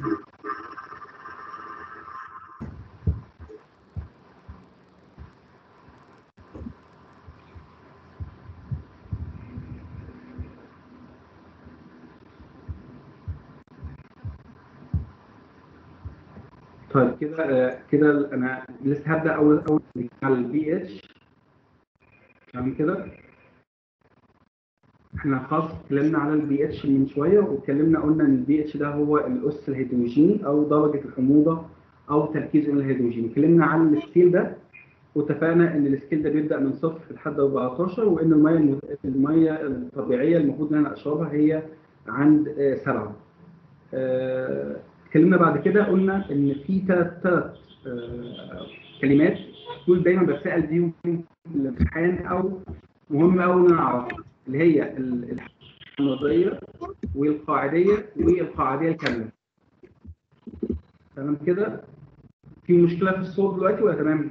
طيب كده آه، كده انا لسه هبدا اول اول على البي اتش تمام كده احنا خلاص اتكلمنا على البي اتش من شويه واتكلمنا قلنا ان البي اتش ده هو الاس الهيدروجيني او درجه الحموضه او تركيز الهيدروجيني اتكلمنا عن السكيل ده واتفقنا ان السكيل ده بيبدا من صفر لحد 14 وان الميه الم- الميه الطبيعيه المفروض ان انا اشربها هي عند آه، سبعه آه، اتكلمنا بعد كده قلنا ان في ثلاث ثلاث كلمات دول دايما بتسال بيهم في الامتحان او مهم قوي ان انا اعرفها اللي هي ال- الحمضيه والقاعديه والقاعديه الكامله تمام كده في مشكله في الصوت دلوقتي ولا تمام؟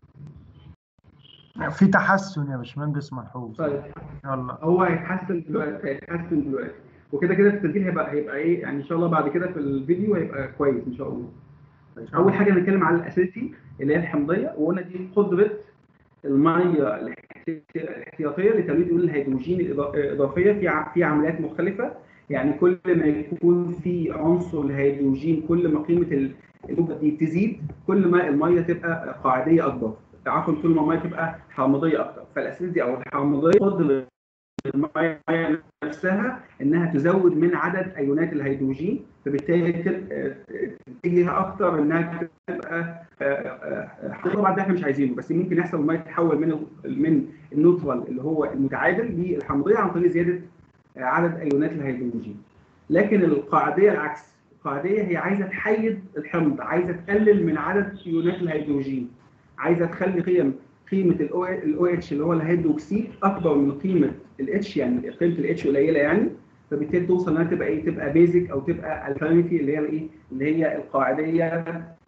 في تحسن يا باشمهندس ملحوظ طيب يلا هو هيتحسن دلوقتي هيتحسن دلوقتي وكده كده التسجيل هيبقى هيبقى ايه يعني ان شاء الله بعد كده في الفيديو هيبقى كويس ان شاء الله طيب اول حاجه نتكلم على الاساسي اللي هي الحمضيه وقلنا دي قدره الميه الاحتياطيه الاحتياطية لتوليد ايون الهيدروجين الإضا- الاضافيه في ع- في عمليات مختلفه يعني كل ما يكون في عنصر الهيدروجين كل ما قيمه ال- الموجة دي تزيد كل ما الميه تبقى قاعديه اكبر عفوا كل ما الميه تبقى حامضيه اكتر فالاسيدي او الحامضيه قدر الميه نفسها انها تزود من عدد ايونات الهيدروجين فبالتالي تبقى تيجي لها اكتر انها تبقى آه، آه، آه، طبعا ده احنا مش عايزينه بس ممكن يحصل الميه تتحول من ال- من النوترال اللي هو المتعادل للحمضيه عن طريق زياده آه، عدد ايونات الهيدروجين لكن القاعديه العكس القاعديه هي عايزه تحيد الحمض عايزه تقلل من عدد ايونات الهيدروجين عايزه تخلي قيم قيمه الاو اتش اللي هو الهيدروكسيد اكبر من قيمه الاتش يعني قيمه الاتش قليله يعني فبالتالي توصل انها تبقى ايه تبقى بيزك او تبقى الترنتي اللي هي الايه اللي هي القاعديه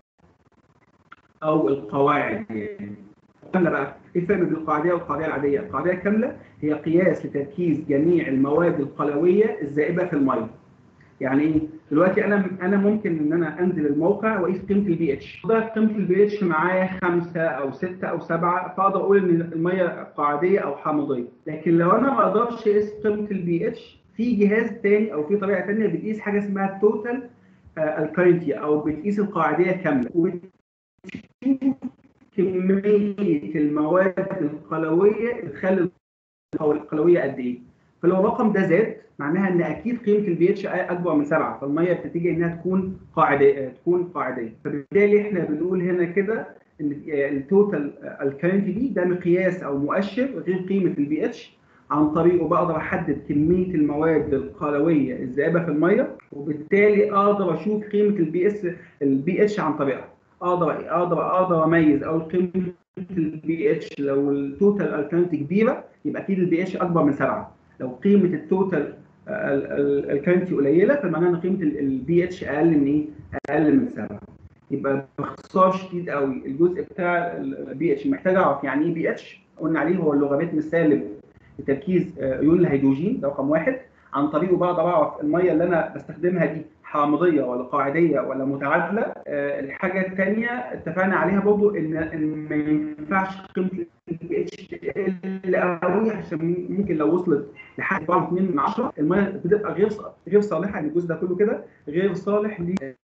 او القواعد يعني كامله بقى ايه الفرق بين القاعديه والقاعديه العاديه؟ القاعديه الكامله هي قياس لتركيز جميع المواد القلويه الذائبه في الميه. يعني ايه؟ دلوقتي انا انا ممكن ان انا انزل الموقع واقيس قيمه البي اتش. ده قيمه البي اتش معايا خمسه او سته او سبعه فاقدر اقول ان الميه قاعديه او حامضيه. لكن لو انا ما اقدرش اقيس قيمه البي اتش في جهاز تاني او في طريقه تانيه بتقيس حاجه اسمها التوتال الكارنتي او بتقيس القاعديه الكامله وبتشوف كميه المواد القلويه اللي تخلي القلويه قد ايه فلو الرقم ده زاد معناها ان اكيد قيمه البي اتش اكبر من سبعه فالميه بتتجه انها تكون قاعديه تكون قاعديه فبالتالي احنا بنقول هنا كده ان التوتال الكارنتي دي ده مقياس او مؤشر غير قيمه البي اتش عن طريقه بقدر احدد كميه المواد القلويه الذائبه في الميه وبالتالي اقدر اشوف قيمه البي اس البي اتش عن طريقها اقدر اقدر اقدر اميز او قيمه البي اتش لو التوتال الكالوري كبيره يبقى اكيد البي اتش اكبر من سبعه لو قيمه التوتال الكالوري قليله فمعناها ان قيمه البي اتش اقل من ايه؟ اقل من سبعه يبقى باختصار شديد قوي الجزء بتاع البي اتش محتاج اعرف يعني ايه بي اتش قلنا عليه هو اللوغاريتم السالب لتركيز ايون الهيدروجين ده رقم واحد عن طريقه بقدر اعرف الميه اللي انا بستخدمها دي حامضيه ولا قاعديه ولا متعادله أه الحاجه الثانيه اتفقنا عليها برضو ان ان ما ينفعش قيمه البي اتش تقل قوي عشان ممكن لو وصلت لحد 4.2 من 10 الميه بتبقى غير غير صالحه يعني الجزء ده كله كده غير صالح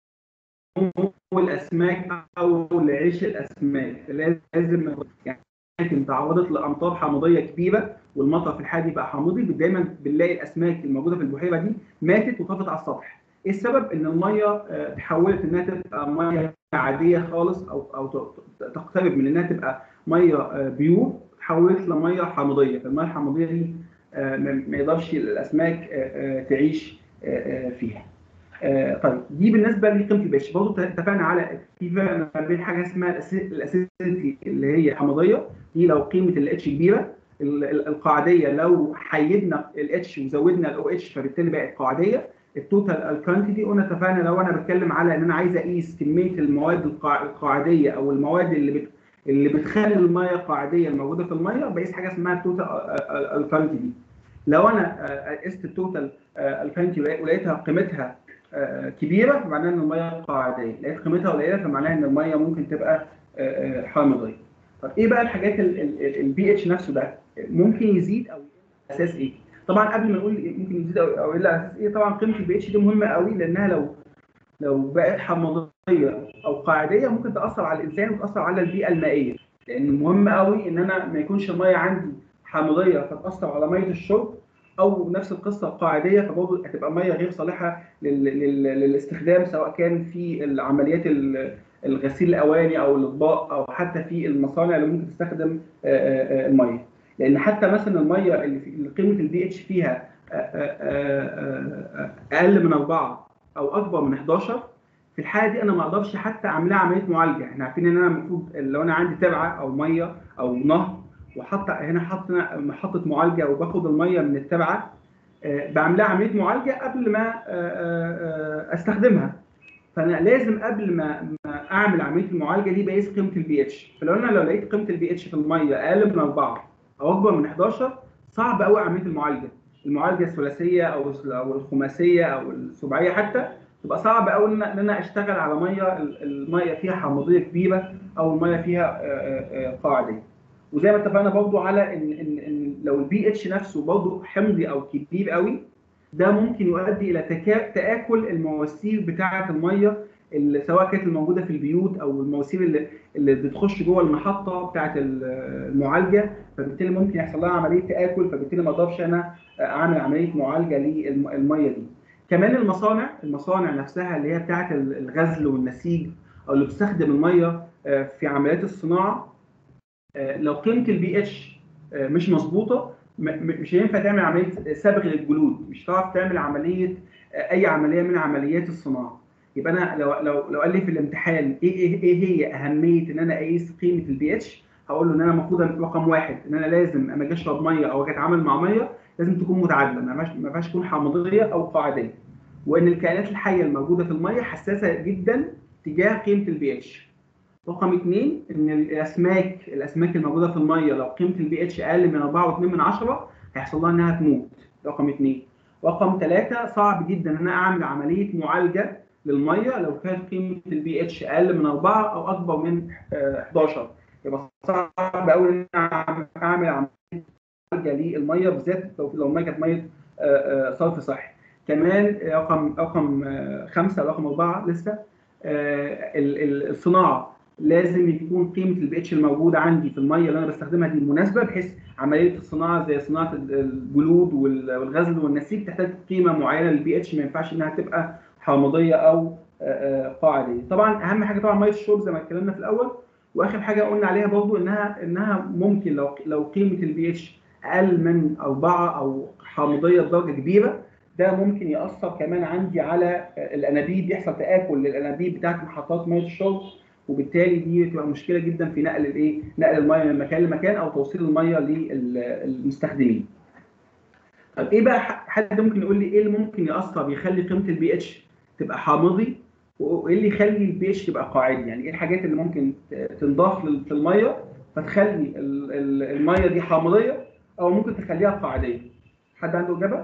الاسماك او لعيش الاسماك لازم يعني لكن تعرضت لامطار حامضيه كبيره والمطر في الحال بقى حامضي دايما بنلاقي الاسماك الموجوده في البحيره دي ماتت وطفت على السطح. ايه السبب؟ ان الميه تحولت انها تبقى ميه عاديه خالص او او تقترب من انها تبقى ميه بيور تحولت لميه حامضيه، فالميه الحامضيه دي ما يقدرش الاسماك تعيش فيها. آه طيب دي بالنسبه لقيمه البيتش برضه اتفقنا على في فرق ما بين حاجه اسمها الاسيديتي اللي هي حمضيه دي لو قيمه الاتش كبيره القاعديه لو حيدنا الاتش وزودنا الاو اتش فبالتالي بقت قاعديه التوتال الكوانتيتي قلنا اتفقنا لو انا بتكلم على ان انا عايز اقيس كميه المواد القاعديه او المواد اللي بت اللي بتخلي الميه قاعديه الموجوده في الميه بقيس حاجه اسمها التوتال الكوانتيتي لو انا قست التوتال الكوانتيتي ولقيتها قيمتها آه، كبيره فمعناها ان الميه قاعديه لقيت قيمتها قليله فمعناها ان الميه ممكن تبقى آه، آه، حامضيه طب ايه بقى الحاجات البي اتش نفسه ده ممكن يزيد او يقل على اساس ايه طبعا قبل ما نقول ممكن يزيد او أو يقل على اساس ايه طبعا قيمه البي اتش دي مهمه قوي لانها لو لو بقت حمضيه او قاعديه ممكن تاثر على الانسان وتاثر على البيئه المائيه لان مهم قوي ان انا ما يكونش الميه عندي حامضيه فتاثر على ميه الشرب او نفس القصه القاعديه فبرضه هتبقى ميه غير صالحه لل... لل... للاستخدام سواء كان في العمليات ال- الغسيل الاواني او الاطباق او حتى في المصانع اللي ممكن تستخدم آه، آه، آه، الميه لان حتى مثلا الميه اللي في- اللي قيمه البي اتش فيها آه، آه، آه، آه، اقل من 4 او اكبر من 11 في الحاله دي انا ما اقدرش حتى اعمل لها عمليه معالجه احنا عارفين ان انا المفروض لو انا عندي ترعه او ميه او نهر وحط هنا حط محطه معالجه وباخد الميه من الترعه آه، بعمل لها عمليه معالجه قبل ما آه، آه، آه، استخدمها فانا لازم قبل ما ما اعمل عمليه المعالجه دي بقيس قيمه البي اتش فلو انا لو لقيت قيمه البي اتش في الميه اقل من 4 او اكبر من 11 صعب قوي عمليه المعالجه المعالجه الثلاثيه او او الخماسيه او السباعيه حتى تبقى صعب قوي ان ان انا اشتغل على ميه ال- الميه فيها حمضيه كبيره او الميه فيها آه، آه، آه، قاعديه وزي ما اتفقنا برضو على ان ان ان لو البي اتش نفسه برضو حمضي او كبير قوي ده ممكن يؤدي الى تكا- تاكل المواسير بتاعه الميه اللي سواء كانت الموجوده في البيوت او المواسير اللي اللي بتخش جوه المحطه بتاعه المعالجه فبالتالي ممكن يحصل لها عمليه تاكل فبالتالي ما اقدرش انا اعمل عمليه معالجه للميه دي. كمان المصانع المصانع نفسها اللي هي بتاعه الغزل والنسيج او اللي بتستخدم الميه آه، في عمليات الصناعه آه، لو قيمه البي اتش مش مظبوطه م- م- مش هينفع تعمل عمليه صبغ للجلود مش هتعرف تعمل عمليه آه، اي عمليه من عمليات الصناعه يبقى انا لو لو لو قال لي في الامتحان ايه ايه ايه هي اهميه ان انا اقيس قيمه البي اتش هقول له ان انا المفروض رقم واحد ان انا لازم اما اجي اشرب ميه او اجي اتعامل مع ميه لازم تكون متعادله ما ينفعش- ما ينفعش تكون حامضيه او قاعديه وان الكائنات الحيه الموجوده في الميه حساسه جدا تجاه قيمه البي اتش رقم اثنين ان الاسماك الاسماك الموجوده في الميه لو قيمه البي اتش اقل من 4.2 من 10 هيحصل لها انها تموت رقم اثنين رقم ثلاثة صعب جدا ان انا اعمل عمليه معالجه للميه لو كانت قيمه البي اتش اقل من 4 او اكبر من آه، 11 يبقى صعب قوي ان انا اعمل عمليه معالجه للميه بالذات لو لو الميه كانت ميه آه، آه، صرف صحي كمان رقم رقم آه، خمسه رقم اربعه لسه آه، ال- ال- الصناعه لازم يكون قيمه البي اتش الموجوده عندي في الميه اللي انا بستخدمها دي مناسبه بحيث عمليه الصناعه زي صناعه الجلود وال- والغزل والنسيج تحتاج قيمه معينه للبي اتش ما ينفعش انها تبقى حامضيه او آه، آه، قاعديه. طبعا اهم حاجه طبعا ميه الشرب زي ما اتكلمنا في الاول واخر حاجه قلنا عليها برضو انها انها ممكن لو لو قيمه البي اتش اقل من أربعة او حامضيه بدرجه كبيره ده ممكن ياثر كمان عندي على الانابيب يحصل تاكل للانابيب بتاعت محطات ميه الشرب وبالتالي دي تبقى مشكله جدا في نقل الايه نقل الميه من مكان لمكان او توصيل الميه للمستخدمين. طب ايه بقى ح- حد ممكن يقول لي ايه اللي ممكن ياثر يخلي قيمه البي اتش تبقى حامضي وايه اللي يخلي البي اتش تبقى قاعدي يعني ايه الحاجات اللي ممكن ت- تنضاف لل- في الميه فتخلي ال- ال- الميه دي حامضيه او ممكن تخليها قاعديه حد عنده اجابه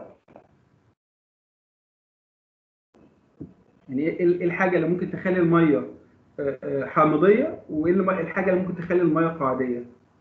يعني ايه إيه الحاجه اللي ممكن تخلي الميه آه، آه، حامضيه وايه الم- الحاجه اللي ممكن تخلي الميه قاعديه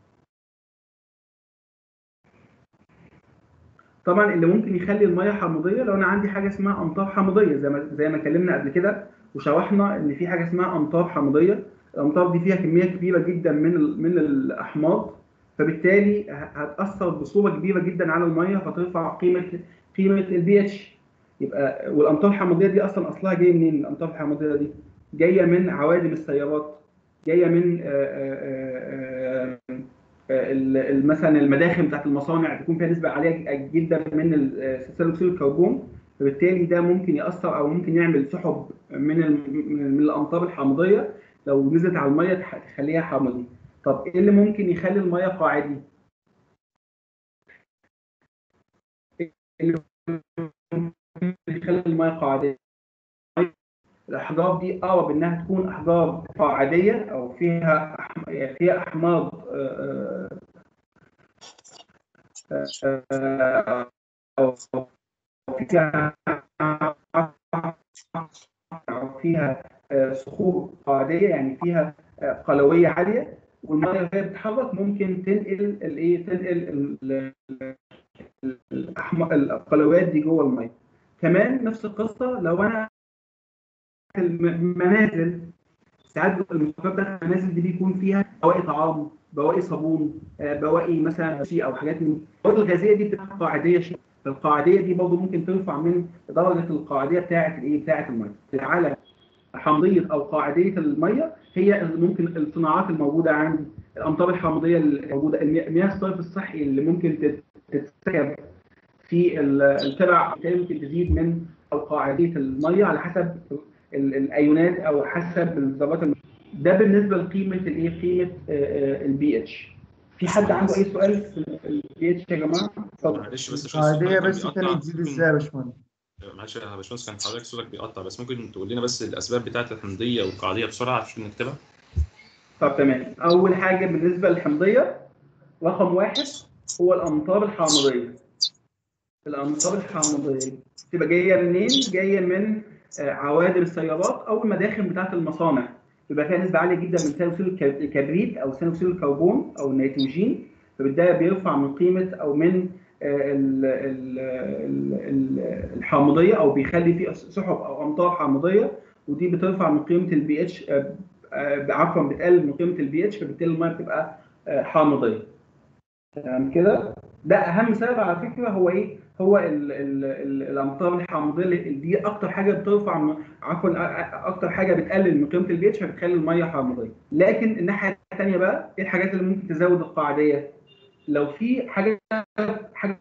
طبعا اللي ممكن يخلي الميه حامضيه لو انا عندي حاجه اسمها امطار حامضيه زي ما زي ما اتكلمنا قبل كده وشرحنا ان في حاجه اسمها امطار حامضيه الامطار دي فيها كميه كبيره جدا من ال- من الاحماض فبالتالي ه- هتاثر بصوره كبيره جدا على الميه فترفع قيمه قيمه البي اتش يبقى والامطار الحامضيه دي اصلا اصلها جاي منين الامطار الحامضيه دي جايه من عوادم السيارات جايه من آه، آه، آه، آه، ال- ال- مثلا المداخن بتاعت المصانع تكون فيها نسبه عاليه جدا من ال- آه، ثاني اكسيد الكربون فبالتالي ده ممكن ياثر او ممكن يعمل سحب من ال- من من الامطار الحامضيه لو نزلت على الميه تح- تخليها حامضي طب ايه اللي ممكن يخلي الميه قاعدي؟ إيه اللي ممكن يخلي الميه قاعديه؟ الاحجار دي اقرب انها تكون احجار قاعديه او فيها أح- يعني فيها احماض آه، آه، آه، او فيها أو فيها آه، صخور قاعديه يعني فيها آه، قلويه عاليه والميه وهي بتتحرك ممكن تنقل الايه تنقل ال- ال- الأحم- القلويات دي جوه الميه كمان نفس القصه لو انا المنازل ساعات المنطقه بتاعت المنازل دي بيكون فيها بواقي طعام بواقي صابون آه، بواقي مثلا شيء او حاجات من البواقي الغازيه دي بتبقى قاعديه شيء القاعديه دي برضه ممكن ترفع من درجه القاعديه بتاعه الايه بتاعه الميه على حمضيه او قاعديه الميه هي ممكن الصناعات الموجوده عندي الامطار الحامضيه الموجوده المي- مياه الصرف الصحي اللي ممكن تت- تتسكب في ال- الترع بالتالي ممكن تزيد من او قاعديه الميه على حسب ال- الايونات او حسب الذرات الم- ده بالنسبه لقيمه الايه قيمه البي اتش في حد عنده اي سؤال في البي اتش يا جماعه اتفضل معلش بس القاعدية كان بس بيقطع. كانت تزيد ممكن- ازاي يا باشمهندس؟ معلش يا باشمهندس كان حضرتك صوتك بيقطع بس ممكن تقول لنا بس الاسباب بتاعت الحمضيه والقاعديه بسرعه عشان نكتبها طب تمام اول حاجه بالنسبه للحمضيه رقم واحد هو الامطار الحامضيه الامطار الحامضيه تبقى جايه منين جايه من آه، عوادم السيارات او المداخن بتاعه المصانع بيبقى فيها نسبه عاليه جدا من ثاني اكسيد الك- الكبريت او ثاني اكسيد الكربون او النيتروجين فبالتالي بيرفع من قيمه او من آه، ال- ال- ال- ال- الحامضيه او بيخلي في سحب او امطار حامضيه ودي بترفع من قيمه البي اتش عفوا بتقلل من قيمه البي اتش فبالتالي الميه بتبقى آه، حامضيه تمام كده ده اهم سبب على فكره هو ايه هو ال ال ال الامطار الحامضيه اللي- دي اكتر حاجه بترفع من- عفوا أ- أ- اكتر حاجه بتقلل من قيمه البي اتش فبتخلي الميه حامضيه لكن الناحيه الثانيه بقى ايه الحاجات اللي ممكن تزود القاعديه لو في حاجه حاجه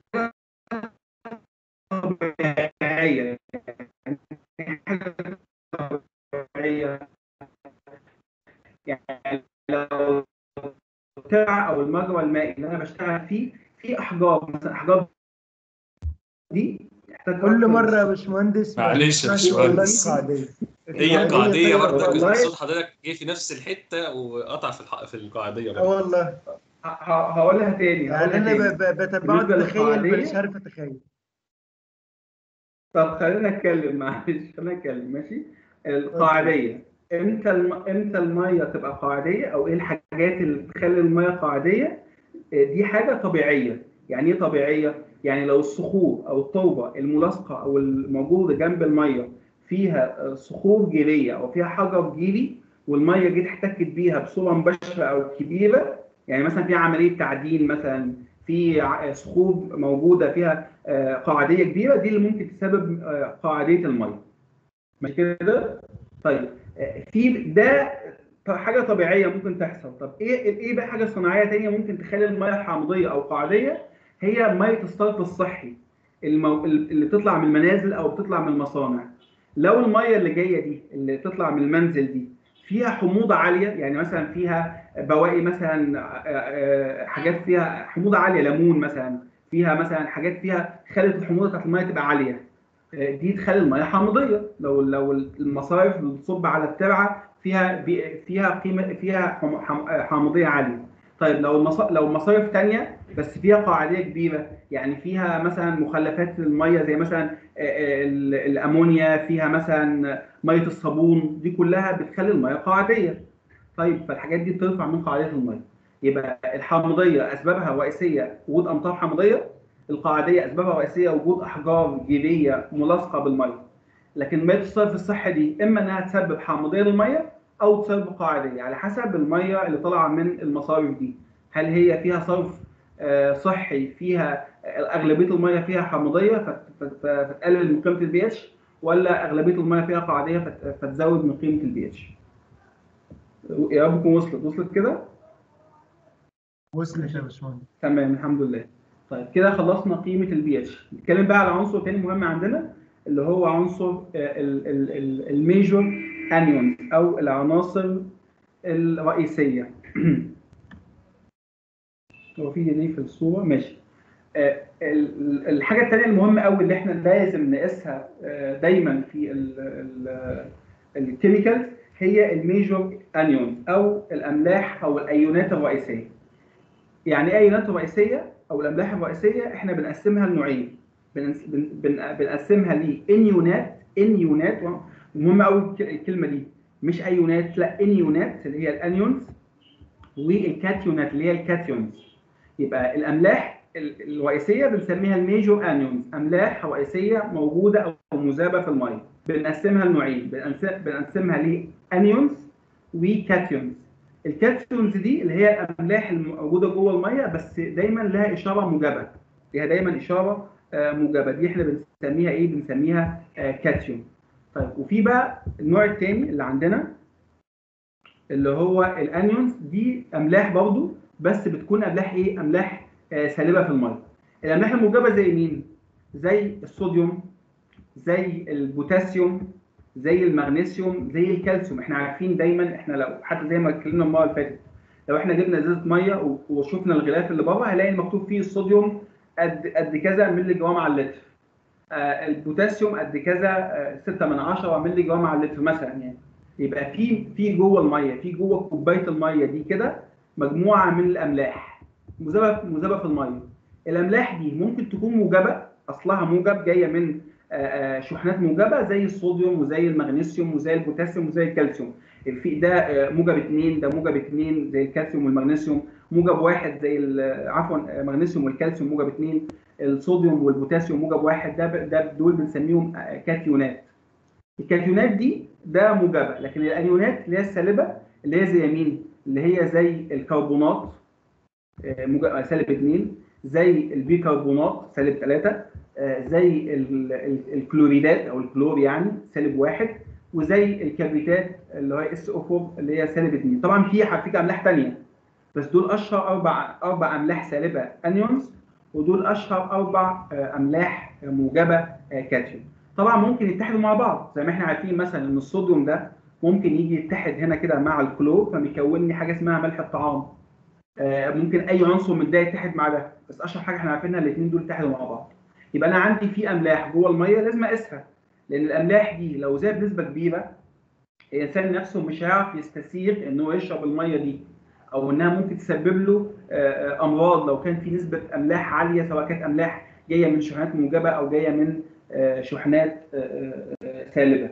طبيعيه يعني حاجه طبيعيه يعني لو الترع او المجرى المائي اللي انا بشتغل فيه في احجار مثلا احجار دي تحتاج كل أكتر مرة يا من- باشمهندس ما معلش يا تسمعش والله باشمهندس. القاعدية. هي القاعديه طيب برضك والله. صوت حضرتك جه في نفس الحته وقطع في الح... في القاعديه اه برضه والله ه- ه- هقولها تاني يعني هقولها انا تاني ب- ب- بتبعه بالنسبة اتخيل للقاعدية- مش عارف اتخيل طب خلينا نتكلم معلش خلينا نتكلم ماشي القاعديه امتى الم... امتى الميه تبقى قاعديه او ايه الحاجات اللي بتخلي الميه قاعديه آه، دي حاجه طبيعيه يعني ايه طبيعيه يعني لو الصخور او التربه الملاصقه او الموجوده جنب الميه فيها آه، صخور جيريه او فيها حجر جيري والميه جيت احتكت بيها بصوره مباشره او كبيره يعني مثلا في عمليه تعدين مثلا في ع- صخور موجوده فيها آه، قاعديه كبيره دي اللي ممكن تسبب آه، قاعديه الميه مش كده طيب آه، في ده ط- حاجه طبيعيه ممكن تحصل طب ايه ايه بقى حاجه صناعيه تانية ممكن تخلي الميه حامضيه او قاعديه هي ميه الصرف الصحي المو... اللي تطلع من المنازل او بتطلع من المصانع لو الميه اللي جايه دي اللي تطلع من المنزل دي فيها حموضه عاليه يعني مثلا فيها بواقي مثلا آه، آه، حاجات فيها حموضه عاليه ليمون مثلا فيها مثلا حاجات فيها خلت الحموضه بتاعت الميه تبقى عاليه آه، دي تخلي الميه حامضيه لو لو المصارف اللي بتصب على الترعه فيها بي- فيها قيمه فيها حم- حم- آه، حامضيه عاليه طيب لو المص- لو مصارف تانية بس فيها قاعديه كبيره يعني فيها مثلا مخلفات الميه زي مثلا آه، آه، ال- الامونيا فيها مثلا ميه الصابون دي كلها بتخلي الميه قاعديه طيب فالحاجات دي بترفع من قاعديه الميه يبقى الحامضيه اسبابها الرئيسيه وجود امطار حامضيه القاعديه اسبابها الرئيسيه وجود احجار جيريه ملاصقه بالميه لكن ميه الصرف الصحي دي اما انها تسبب حامضيه للميه او تسبب قاعديه على حسب الميه اللي طالعه من المصارف دي هل هي فيها صرف آه، صحي فيها اغلبيه الميه فيها حامضيه فت- فت- فتقلل من قيمه البي اتش ولا اغلبيه الميه فيها قاعديه فت- فتزود من قيمه البي اتش يا رب تكون وصلت وصلت كده وصلت يا باشمهندس تمام الحمد لله طيب كده خلصنا قيمه البي اتش نتكلم بقى على عنصر تاني مهم عندنا اللي هو عنصر الميجور انيونز او العناصر الرئيسيه هو في دي في الصوره ماشي آه، ال- الحاجه الثانيه المهمه قوي اللي احنا لازم نقيسها آه، دايما في الكيميكالز هي الميجور انيونز او الاملاح او الايونات الرئيسيه يعني ايه ايونات رئيسيه او الاملاح الرئيسيه احنا بنقسمها لنوعين بنس- بن- بن- بنقسمها لانيونات انيونات مهم قوي الكلمه دي مش ايونات لا انيونات اللي هي الانيونز والكاتيونات اللي هي الكاتيونز يبقى الاملاح ال- الرئيسيه بنسميها الميجور انيونز املاح رئيسيه موجوده او مذابه في الميه بنقسمها لنوعين بنقسم- بنقسمها لانيونز وكاتيونز الكاتيونز دي اللي هي الاملاح الموجوده جوه الميه بس دايما لها اشاره موجبه ليها دايما اشاره آه، موجبه دي احنا بنسميها ايه بنسميها آه، كاتيون طيب وفي بقى النوع الثاني اللي عندنا اللي هو الانيونز دي املاح برضو بس بتكون املاح ايه املاح آه، سالبه في الميه الاملاح الموجبه زي مين زي الصوديوم زي البوتاسيوم زي المغنيسيوم زي الكالسيوم احنا عارفين دايما احنا لو حتى زي ما اتكلمنا المره اللي فاتت لو احنا جبنا ازازه ميه و- وشفنا الغلاف اللي بره هنلاقي المكتوب فيه الصوديوم قد قد كذا مللي جرام على اللتر آه البوتاسيوم قد كذا آه 6 من 10 مللي جرام على اللتر مثلا يعني يبقى في في جوه الميه في جوه كوبايه الميه دي كده مجموعه من الاملاح مذابه مذابه في الميه الاملاح دي ممكن تكون موجبه اصلها موجب جايه من آه، آه، شحنات موجبه زي الصوديوم وزي المغنيسيوم وزي البوتاسيوم وزي الكالسيوم في ده آه، موجب اثنين ده موجب اثنين زي الكالسيوم والمغنيسيوم موجب واحد زي ال- عفوا آه، المغنيسيوم والكالسيوم موجب اثنين الصوديوم والبوتاسيوم موجب واحد ده ده دول بنسميهم آه، كاتيونات الكاتيونات دي ده موجبه لكن الانيونات اللي هي السالبه اللي هي زي مين؟ اللي هي زي الكربونات آه، موجب- سالب 2 زي البيكربونات سالب 3 زي ال- ال- الكلوريدات او الكلور يعني سالب 1 وزي الكبريتات اللي هي اس او 4 اللي هي سالب 2 طبعا في في املاح ثانيه بس دول اشهر اربع اربع املاح سالبه انيونز ودول اشهر اربع آه، املاح موجبه آه، كاتيون طبعا ممكن يتحدوا مع بعض زي ما احنا عارفين مثلا ان الصوديوم ده ممكن يجي يتحد هنا كده مع الكلور فبيكون لي حاجه اسمها ملح الطعام آه، ممكن اي عنصر من ده يتحد مع ده بس اشهر حاجه احنا عارفينها الاثنين دول يتحدوا مع بعض يبقى انا عندي في املاح جوه الميه لازم اقيسها لان الاملاح دي لو زادت بنسبه كبيره الانسان نفسه مش هيعرف يستسيغ ان هو يشرب الميه دي او انها ممكن تسبب له آه، آه، امراض لو كان في نسبه املاح عاليه سواء كانت املاح جايه من شحنات موجبه او جايه من آه، شحنات آه، آه، سالبه.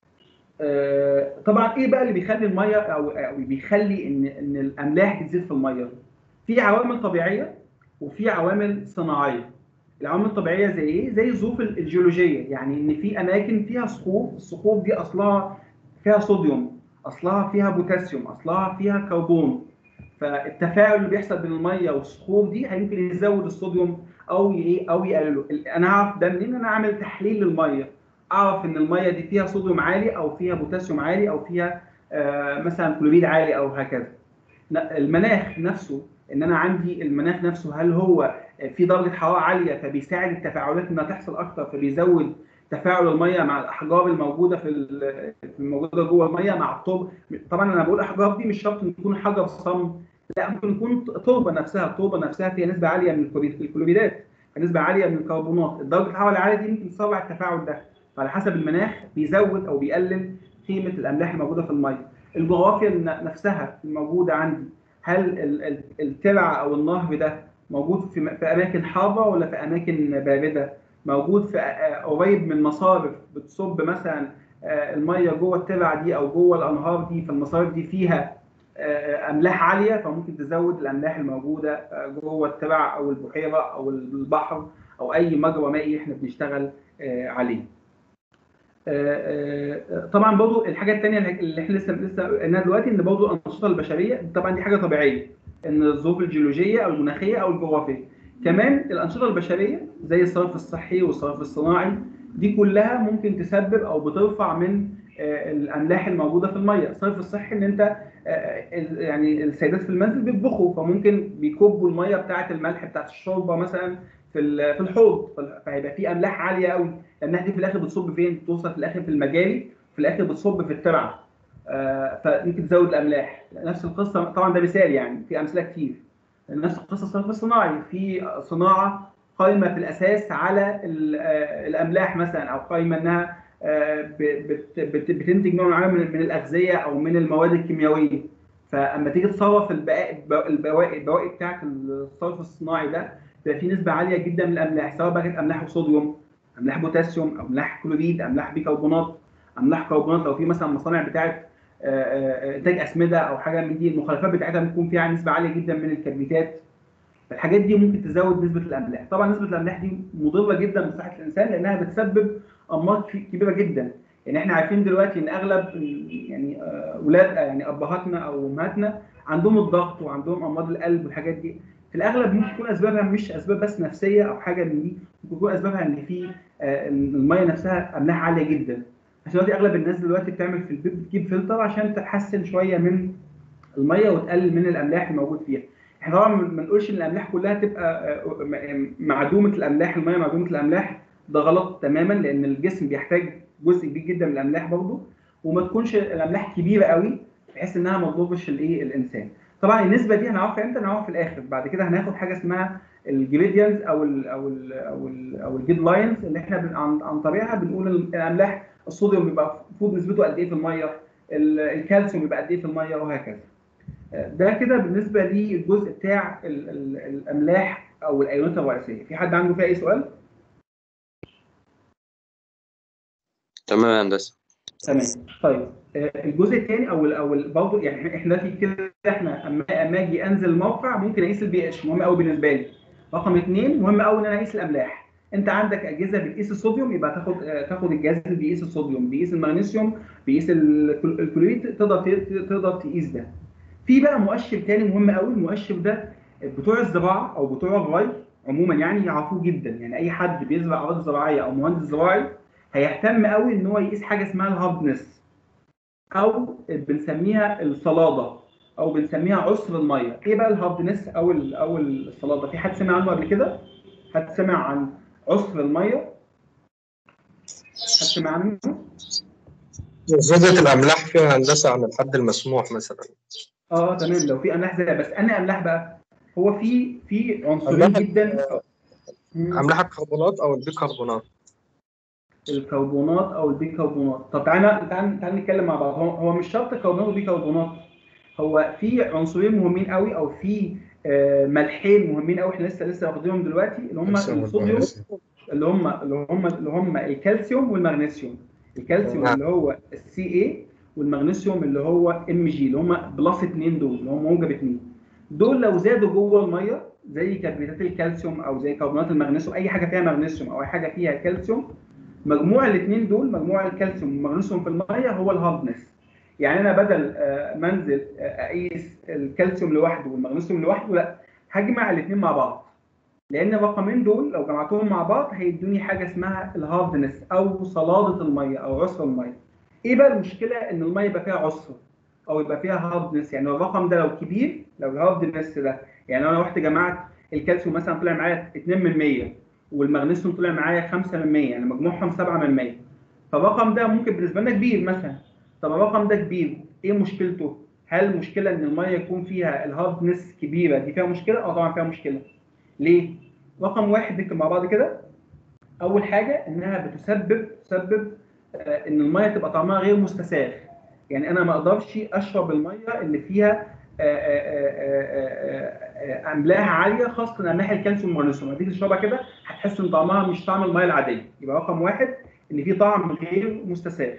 آه، طبعا ايه بقى اللي بيخلي الميه او او بيخلي ان ان الاملاح تزيد في الميه؟ في عوامل طبيعيه وفي عوامل صناعيه. العوامل الطبيعيه زي ايه؟ زي الظروف الجيولوجيه، يعني ان في اماكن فيها صخور، الصخور دي اصلها فيها صوديوم، اصلها فيها بوتاسيوم، اصلها فيها كربون. فالتفاعل اللي بيحصل بين الميه والصخور دي هيمكن يزود الصوديوم او ايه او يقلله، انا اعرف ده منين؟ انا اعمل تحليل للميه. اعرف ان الميه دي فيها صوديوم عالي او فيها بوتاسيوم عالي او فيها آه مثلا كلوريد عالي او هكذا. المناخ نفسه ان انا عندي المناخ نفسه هل هو في درجه حراره عاليه فبيساعد التفاعلات انها تحصل اكتر فبيزود تفاعل الميه مع الاحجار الموجوده في ال- الموجوده جوه الميه مع التربه طبعا انا بقول احجار دي مش شرط ان يكون حجر صم لا ممكن يكون تربه نفسها التربه نفسها فيها نسبه عاليه من الكلوريد- الكلوريدات نسبه عاليه من الكربونات درجه الحراره العاليه دي ممكن تسرع التفاعل ده فعلى حسب المناخ بيزود او بيقلل قيمه الاملاح الموجوده في الميه الجغرافيا الن- نفسها الموجوده عندي هل ال- ال- الترع او النهر ده موجود في م- في اماكن حاره ولا في اماكن بارده موجود في آه، قريب من مصارف بتصب مثلا آه، الميه جوه الترع دي او جوه الانهار دي فالمصارف دي فيها آه، املاح عاليه فممكن تزود الاملاح الموجوده آه، جوه الترع او البحيره او البحر او اي مجرى مائي احنا بنشتغل آه، عليه. آه، آه، طبعا برضو الحاجه الثانيه اللي احنا لسه لسه قلناها دلوقتي ان برضو الانشطه البشريه طبعا دي حاجه طبيعيه ان الظروف الجيولوجيه او المناخيه او الجغرافيه كمان الانشطه البشريه زي الصرف الصحي والصرف الصناعي دي كلها ممكن تسبب او بترفع من آه، الاملاح الموجوده في الميه الصرف الصحي ان انت آه، ال- يعني السيدات في المنزل بيطبخوا فممكن بيكبوا الميه بتاعه الملح بتاعه الشوربه مثلا في ال- في الحوض فهيبقى في املاح عاليه قوي لانها دي في الاخر بتصب فين؟ بتوصل في الاخر في المجاري في الاخر بتصب في الترع آه، فممكن تزود الاملاح نفس القصه طبعا ده مثال يعني في امثله كتير نفس القصه الصرف الصناعي في صناعه قائمه في الاساس على ال- آه، الاملاح مثلا او قائمه انها آه، ب- بت- بت- بتنتج نوع معين من من الاغذيه او من المواد الكيميائيه فاما تيجي تصرف البقاء البواقي البواقي بتاعت الصرف الصناعي ده بيبقى في نسبه عاليه جدا من الاملاح سواء بقى كانت املاح وصوديوم املاح بوتاسيوم املاح كلوريد املاح بيكربونات املاح كربونات لو في مثلا مصانع بتاعه آه، آه، انتاج اسمده او حاجه من دي المخلفات بتاعتها بيكون فيها نسبه عاليه جدا من الكبريتات الحاجات دي ممكن تزود نسبه الاملاح طبعا نسبه الاملاح دي مضره جدا بصحه الانسان لانها بتسبب امراض في- كبيره جدا يعني احنا عارفين دلوقتي ان اغلب يعني آه، اولاد يعني ابهاتنا او امهاتنا عندهم الضغط وعندهم امراض القلب والحاجات دي في الاغلب ممكن تكون اسبابها مش اسباب بس نفسيه او حاجه من دي ممكن تكون اسبابها ان في آه، إن الميه نفسها املاح عاليه جدا عشان دلوقتي اغلب الناس دلوقتي بتعمل في البيت بتجيب فلتر عشان تحسن شويه من الميه وتقلل من الاملاح الموجود فيها احنا طبعا ما نقولش ان الاملاح كلها تبقى آه، م- معدومه الاملاح الميه معدومه الاملاح ده غلط تماما لان الجسم بيحتاج جزء كبير جدا من الاملاح برضه وما تكونش الاملاح كبيره قوي بحيث انها ما تضرش الايه الانسان طبعا النسبه دي هنعرفها امتى هنعرفها في الاخر بعد كده هناخد حاجه اسمها الجريدينز او ال او ال او ال او الجيد لاينز اللي احنا بن- عن, عن طريقها بنقول الاملاح الصوديوم بيبقى المفروض نسبته قد ايه في الميه ال- الكالسيوم بيبقى قد ايه في الميه وهكذا ده كده بالنسبه للجزء بتاع ال ال الاملاح او الايونات الرئيسيه في حد عنده فيها اي سؤال تمام يا هندسه تمام طيب آه، الجزء الثاني او ال او ال- برضه يعني احنا دلوقتي كده احنا اما اما اجي انزل الموقع ممكن اقيس البي اتش مهم قوي بالنسبه لي رقم اثنين مهم قوي ان انا اقيس الاملاح انت عندك اجهزه بتقيس الصوديوم يبقى تاخد آه، تاخد الجهاز اللي بيقيس الصوديوم بيقيس المغنيسيوم بيقيس الكل- الكلوريد تقدر ت- تقدر تقيس ده في بقى مؤشر تاني مهم قوي المؤشر ده بتوع الزراعه او بتوع الري عموما يعني يعرفوه جدا يعني اي حد بيزرع اراضي زراعيه او مهندس زراعي هيهتم قوي ان هو يقيس حاجه اسمها الهاردنس او بنسميها الصلاده او بنسميها عسر الميه ايه بقى الهاردنس او ال او الصلاده في حد سمع عنه قبل كده حد سمع عن عسر الميه حد سمع عنه زيادة الأملاح فيها هندسة عن الحد المسموح مثلا اه تمام لو في املاح زي بس انا املاح بقى هو في في عنصرين أملاح- جدا مم. أملاح الكربونات أو البيكربونات الكربونات او البيكربونات طب تعالى تعالى تعالى نتكلم مع بعض هو هو مش شرط كربونات وبيكربونات هو في عنصرين مهمين قوي او في آه، ملحين مهمين قوي احنا لسه لسه واخدينهم دلوقتي اللي هم الصوديوم اللي هم اللي هم اللي هم الكالسيوم والمغنيسيوم الكالسيوم نعم. اللي هو السي اي والمغنيسيوم اللي هو ام جي اللي هم بلس 2 دول اللي هم موجب 2 دول لو زادوا جوه الميه زي كربونات الكالسيوم او زي كربونات المغنيسيوم اي حاجه فيها مغنيسيوم او اي حاجه فيها كالسيوم مجموع الاثنين دول مجموع الكالسيوم والمغنيسيوم في الميه هو الهاردنس يعني انا بدل آه، ما انزل آه، اقيس الكالسيوم لوحده والمغنيسيوم لوحده لا هجمع الاثنين مع بعض لان الرقمين دول لو جمعتهم مع بعض هيدوني حاجه اسمها الهاردنس او صلاده الميه او عسر الميه ايه بقى المشكله ان الميه يبقى فيها عسر او يبقى فيها هاردنس يعني الرقم ده لو كبير لو الهاردنس ده يعني لو انا رحت جمعت الكالسيوم مثلا طلع معايا 2 من 100 والمغنيسيوم طلع معايا 5 من 100 يعني مجموعهم 7 من 100 فالرقم ده ممكن بالنسبه لنا كبير مثلا طب الرقم ده كبير ايه مشكلته؟ هل المشكله ان الميه يكون فيها الهاردنس كبيره دي فيها مشكله؟ اه طبعا فيها مشكله ليه؟ رقم واحد نكتب مع بعض كده اول حاجه انها بتسبب تسبب آه، ان الميه تبقى طعمها غير مستساغ يعني انا ما اقدرش اشرب الميه اللي فيها آه، آه، آه، آه، آه، املاح عاليه خاصه املاح الكالسيوم والمغنيسيوم هتيجي تشربها كده هتحس ان طعمها مش طعم الميه العاديه يبقى رقم واحد ان في طعم غير مستساغ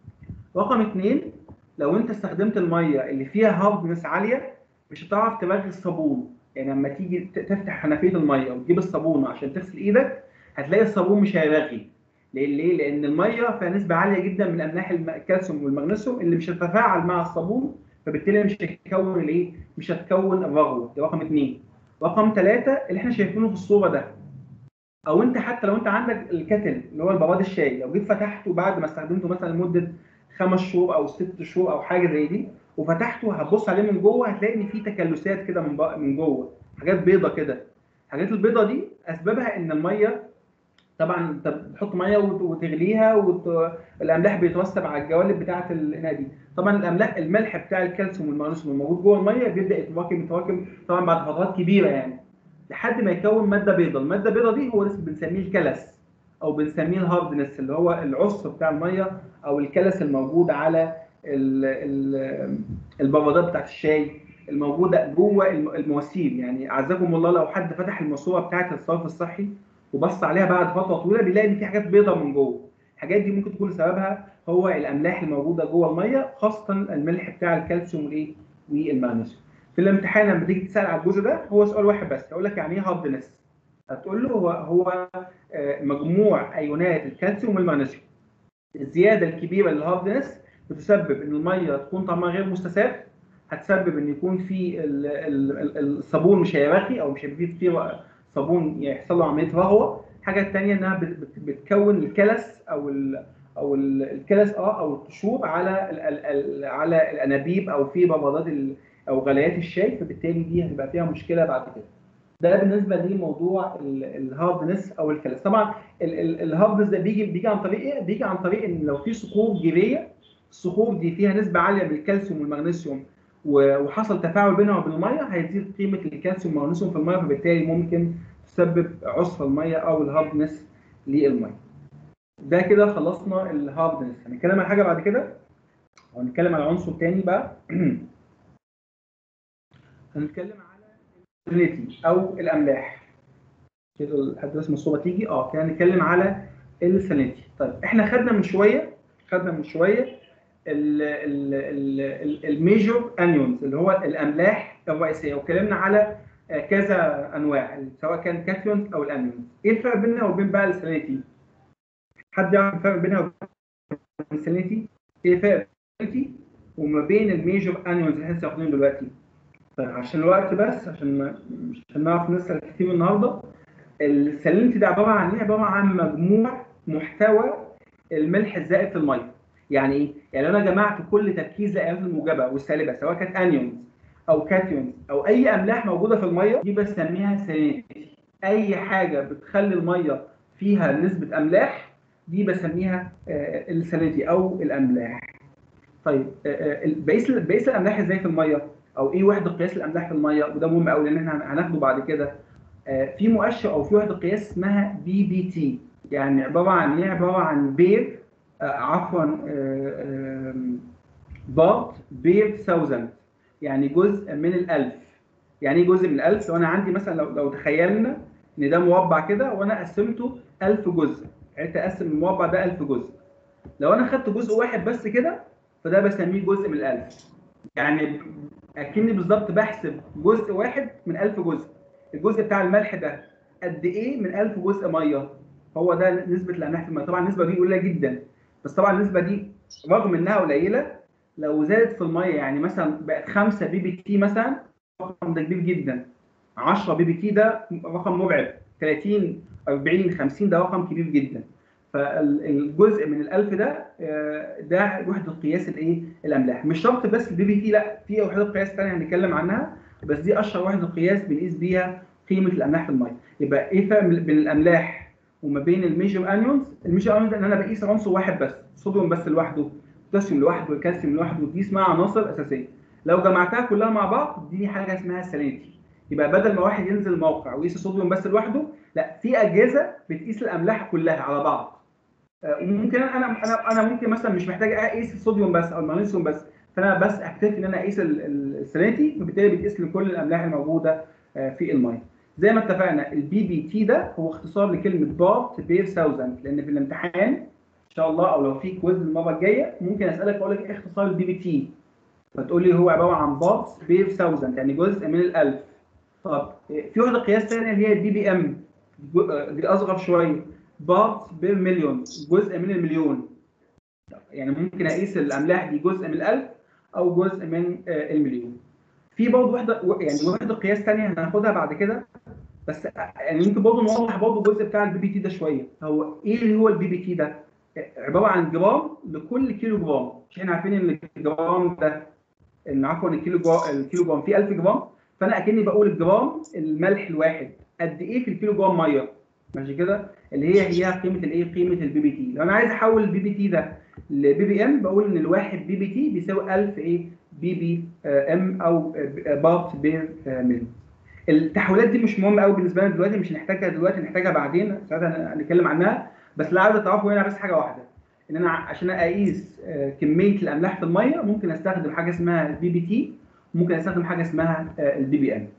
رقم اثنين لو انت استخدمت الميه اللي فيها هاردنس عاليه مش هتعرف تبدل الصابون يعني لما تيجي ت- تفتح حنفيه الميه وتجيب الصابونه عشان تغسل ايدك هتلاقي الصابون مش هيرغي ليه؟ ليه؟ لان الميه فيها نسبه عاليه جدا من املاح الم- الكالسيوم والمغنيسيوم اللي مش هتتفاعل مع الصابون فبالتالي مش هتكون الايه؟ مش هتكون الرغوه ده رقم اثنين. رقم ثلاثه اللي احنا شايفينه في الصوره ده او انت حتى لو انت عندك الكتل اللي هو البراد الشاي لو جيت فتحته بعد ما استخدمته مثلا لمده خمس شهور او ست شهور او حاجه زي دي وفتحته هتبص عليه من جوه هتلاقي ان في تكلسات كده من بق- من جوه حاجات بيضه كده الحاجات البيضه دي اسبابها ان الميه طبعا انت بتحط ميه وت- وتغليها والاملاح بيتوسب على الجوانب بتاعه الاناء دي طبعا الاملاح الملح بتاع الكالسيوم والمغنيسيوم الموجود جوه الميه بيبدا يتراكم يتراكم طبعا بعد فترات كبيره يعني لحد ما يكون ماده بيضاء الماده البيضاء دي هو اسمه بنسميه الكلس او بنسميه الهاردنس اللي هو العصر بتاع الميه او الكلس الموجود على ال- ال- البرادات بتاعت الشاي الموجوده جوه الم- المواسير يعني اعزكم الله لو حد فتح الماسوره بتاعت الصرف الصحي وبص عليها بعد فتره طويله بيلاقي ان في حاجات بيضاء من جوه الحاجات دي ممكن تكون سببها هو الاملاح الموجوده جوه الميه خاصه الملح بتاع الكالسيوم والايه والمغنيسيوم في الامتحان لما تيجي تسال على الجزء ده هو سؤال واحد بس هيقول لك يعني ايه هاردنس هتقول له هو هو آه، مجموع ايونات الكالسيوم والمغنيسيوم الزياده الكبيره للهاردنس بتسبب ان الميه تكون طعمها غير مستساغ هتسبب ان يكون في ال- ال- ال- الصابون مش هيرخي او مش هيبقى فيه فيه صابون يحصل له عمليه رهوه الحاجه الثانيه انها بت- بت- بتكون الكلس او ال او ال- الكلس اه او القشور على ال ال ال على الانابيب او في ببضات ال- او غليات الشاي فبالتالي دي هتبقى فيها مشكله بعد كده ده بالنسبه لموضوع ال- الهاردنس او الكلس طبعا ال- ال- الهاردنس ده بيجي بيجي عن طريق ايه بيجي عن طريق ان لو في صخور جيريه الصخور دي فيها نسبه عاليه من الكالسيوم والمغنيسيوم و- وحصل تفاعل بينها وبين الميه هيزيد قيمه الكالسيوم والمغنيسيوم في الميه فبالتالي ممكن تسبب عسر الميه او الهاردنس للميه. ده كده خلصنا الهاردنس هنتكلم عن حاجه بعد كده وهنتكلم على عنصر تاني بقى هنتكلم على السالينيتي او الاملاح كده لحد بس ما الصوره تيجي اه كده هنتكلم على السالينيتي طيب احنا خدنا من شويه خدنا من شويه الميجور انيونز اللي هو الاملاح الرئيسيه واتكلمنا على آه، كذا انواع سواء كان كاتيونز او الانيونز ايه الفرق بينها وبين بقى السالينيتي حد يعرف الفرق بينها وبين السالينيتي ايه الفرق بين السالينيتي وما بين الميجور انيونز اللي احنا لسه واخدينه دلوقتي طيب عشان الوقت بس عشان ما مش عشان نعرف نسال كتير النهارده السالينيتي ده عباره عن ايه عباره عن مجموع محتوى الملح الزائد في الميه يعني ايه؟ يعني لو انا جمعت كل تركيز الايونات الموجبه والسالبه سواء كانت انيونز او كاتيونز او اي املاح موجوده في الميه دي بسميها سالينيتي اي حاجه بتخلي الميه فيها نسبه املاح دي بسميها آه، السالينيتي او الاملاح طيب آه، آه، بقيس بقيس الاملاح ازاي في الميه او ايه وحده قياس الاملاح في الميه وده مهم قوي لان احنا هناخده بعد كده آه، في مؤشر او في وحده قياس اسمها بي بي تي يعني عباره عن ايه عباره عن بير آه، عفوا آه، آم، بارت بير ثاوزند يعني جزء من الألف يعني ايه جزء من الألف لو أنا عندي مثلا لو, لو تخيلنا إن ده مربع كده وأنا قسمته ألف جزء عرفت أقسم المربع ده ألف جزء لو أنا خدت جزء واحد بس كده فده بسميه جزء من الألف يعني أكني بالظبط بحسب جزء واحد من ألف جزء الجزء بتاع الملح ده قد إيه من ألف جزء مية هو ده نسبة الأملاح في المية طبعا النسبة دي قليلة جدا بس طبعا النسبة دي رغم إنها قليلة لو زادت في الميه يعني مثلا بقت 5 بي بي تي مثلا الرقم ده كبير جدا 10 بي بي تي ده رقم مرعب 30 40 50 ده رقم كبير جدا فالجزء من الألف ده آه، ده وحدة قياس الايه الأملاح مش شرط بس البي بي تي لا في وحدة قياس ثانيه هنتكلم عنها بس دي أشهر وحدة قياس بنقيس بيها قيمة الأملاح في المية يبقى إيه الفرق بين الأملاح وما بين الميجر انيونز الميجر انيونز ان انا بقيس عنصر واحد بس صوديوم بس لوحده بوتاسيوم لوحده والكالسيوم لوحده دي اسمها عناصر اساسيه لو جمعتها كلها مع بعض دي حاجه اسمها السالينيتي يبقى بدل ما واحد ينزل الموقع ويقيس الصوديوم بس لوحده لا في اجهزه بتقيس الاملاح كلها على بعض آه، وممكن انا انا انا ممكن مثلا مش محتاج اقيس الصوديوم بس او المغنيسيوم بس فانا بس اكتفي ان انا اقيس ال- ال- السالينيتي فبالتالي بتقيس لي كل الاملاح الموجوده آه، في الميه زي ما اتفقنا البي بي تي ده هو اختصار لكلمه بارت بير ثاوزند لان في الامتحان ان شاء الله او لو في كويز المره الجايه ممكن اسالك اقول لك ايه اختصار البي بي تي فتقول لي هو عباره عن بارت بير ثاوزند يعني جزء من الالف طب في وحده قياس ثانيه اللي هي البي بي ام دي اصغر شويه بارت بير مليون جزء من المليون يعني ممكن اقيس الاملاح دي جزء من الالف او جزء من آه، المليون في برضه وحده يعني وحده قياس ثانيه هناخدها بعد كده بس يعني يمكن برضه نوضح برضه الجزء بتاع البي بي تي ده شويه هو ايه اللي هو البي بي تي ده؟ عباره عن جرام لكل كيلو جرام مش احنا عارفين ان الجرام ده ان عفوا الكيلو جرام الكيلو جرام فيه 1000 جرام فانا اكني بقول الجرام الملح الواحد قد ايه في الكيلو جرام ميه ماشي كده اللي هي هي قيمه الايه قيمه البي بي تي لو انا عايز احول البي بي تي ده لبي بي ام بقول ان الواحد بي بي تي بيساوي 1000 ايه بي بي ام او بارت بير مليون التحويلات دي مش مهمه قوي بالنسبه لنا دلوقتي مش نحتاجها دلوقتي نحتاجها بعدين ساعتها هنتكلم عنها بس اللي عايز تعرفه هنا بس حاجه واحده ان انا عشان اقيس آه، كميه الاملاح في الميه ممكن استخدم حاجه اسمها البي بي تي ممكن استخدم حاجه اسمها البي بي ام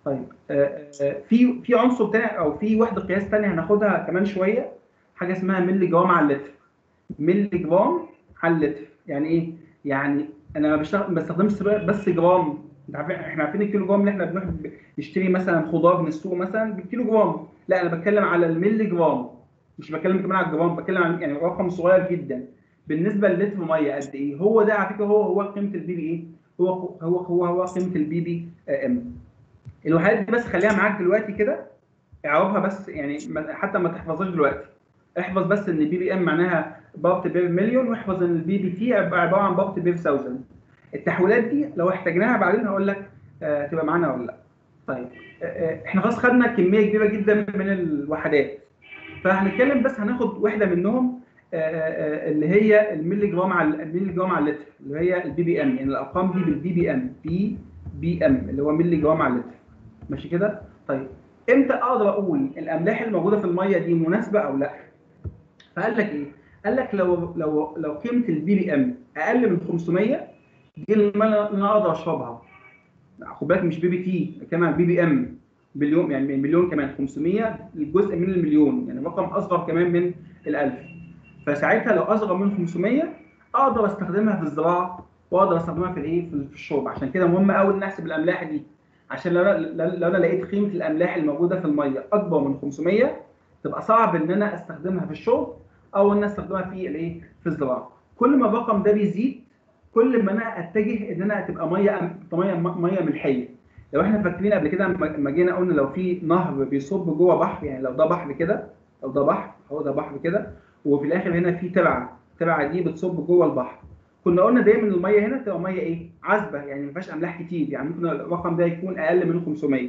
طيب آه، آه، في في عنصر تاني او في وحده قياس تانية هناخدها كمان شويه حاجه اسمها ملي جرام على اللتر ملي جرام على اللتر يعني ايه؟ يعني انا ما بشتغل ما بستخدمش بس جرام انت عارفين احنا عارفين الكيلو جرام اللي احنا بنروح نشتري مثلا خضار من السوق مثلا بالكيلو جرام لا انا بتكلم على الملي جرام مش بتكلم كمان على الجرام بتكلم عن يعني رقم صغير جدا بالنسبه للتر ميه قد ايه هو ده على فكره هو هو قيمه البي بي ايه هو هو هو هو قيمه البي بي ام الوحدات دي بس خليها معاك دلوقتي كده اعرفها بس يعني ما- حتى ما تحفظهاش دلوقتي احفظ بس ان البي بي ام معناها بارت بير مليون واحفظ ان البي بي تي عباره عن بارت بير 1000 التحويلات دي لو احتاجناها بعدين هقول لك آه تبقى معانا ولا لا طيب آه، آه، احنا خلاص خدنا كميه كبيره جدا من الوحدات فهنتكلم بس هناخد وحده منهم آه، آه، اللي هي الملي جرام على الملي جرام على اللتر اللي هي البي بي ام يعني الارقام دي بالبي بي ام بي بي ام اللي هو ملي جرام على اللتر ماشي كده طيب امتى اقدر اقول الاملاح الموجوده في الميه دي مناسبه او لا فقال لك ايه قال لك لو لو لو قيمه البي بي ام اقل من 500 دي الميه اللي انا اقدر اشربها خد بالك مش بي بي تي كمان بي بي ام مليون يعني مليون كمان 500 الجزء من المليون يعني رقم اصغر كمان من الالف فساعتها لو اصغر من 500 اقدر استخدمها في الزراعه واقدر استخدمها في الايه في في الشرب عشان كده مهم قوي ان احسب الاملاح دي عشان لو انا لو انا لقيت قيمه الاملاح الموجوده في الميه اكبر من 500 تبقى صعب ان انا استخدمها في الشرب او ان انا استخدمها في الايه في الزراعه كل ما الرقم ده بيزيد كل ما انا اتجه ان انا تبقى ميه ميه ميه ملحيه لو احنا فاكرين قبل كده لما لما جينا قلنا لو في نهر بيصب جوه بحر يعني لو ده بحر كده لو ده بحر هو ده بحر كده وفي الاخر هنا في ترعه الترعه دي بتصب جوه البحر كنا قلنا دايما الميه هنا تبقى ميه ايه عذبه يعني ما فيهاش املاح كتير يعني ممكن الرقم ده يكون اقل من 500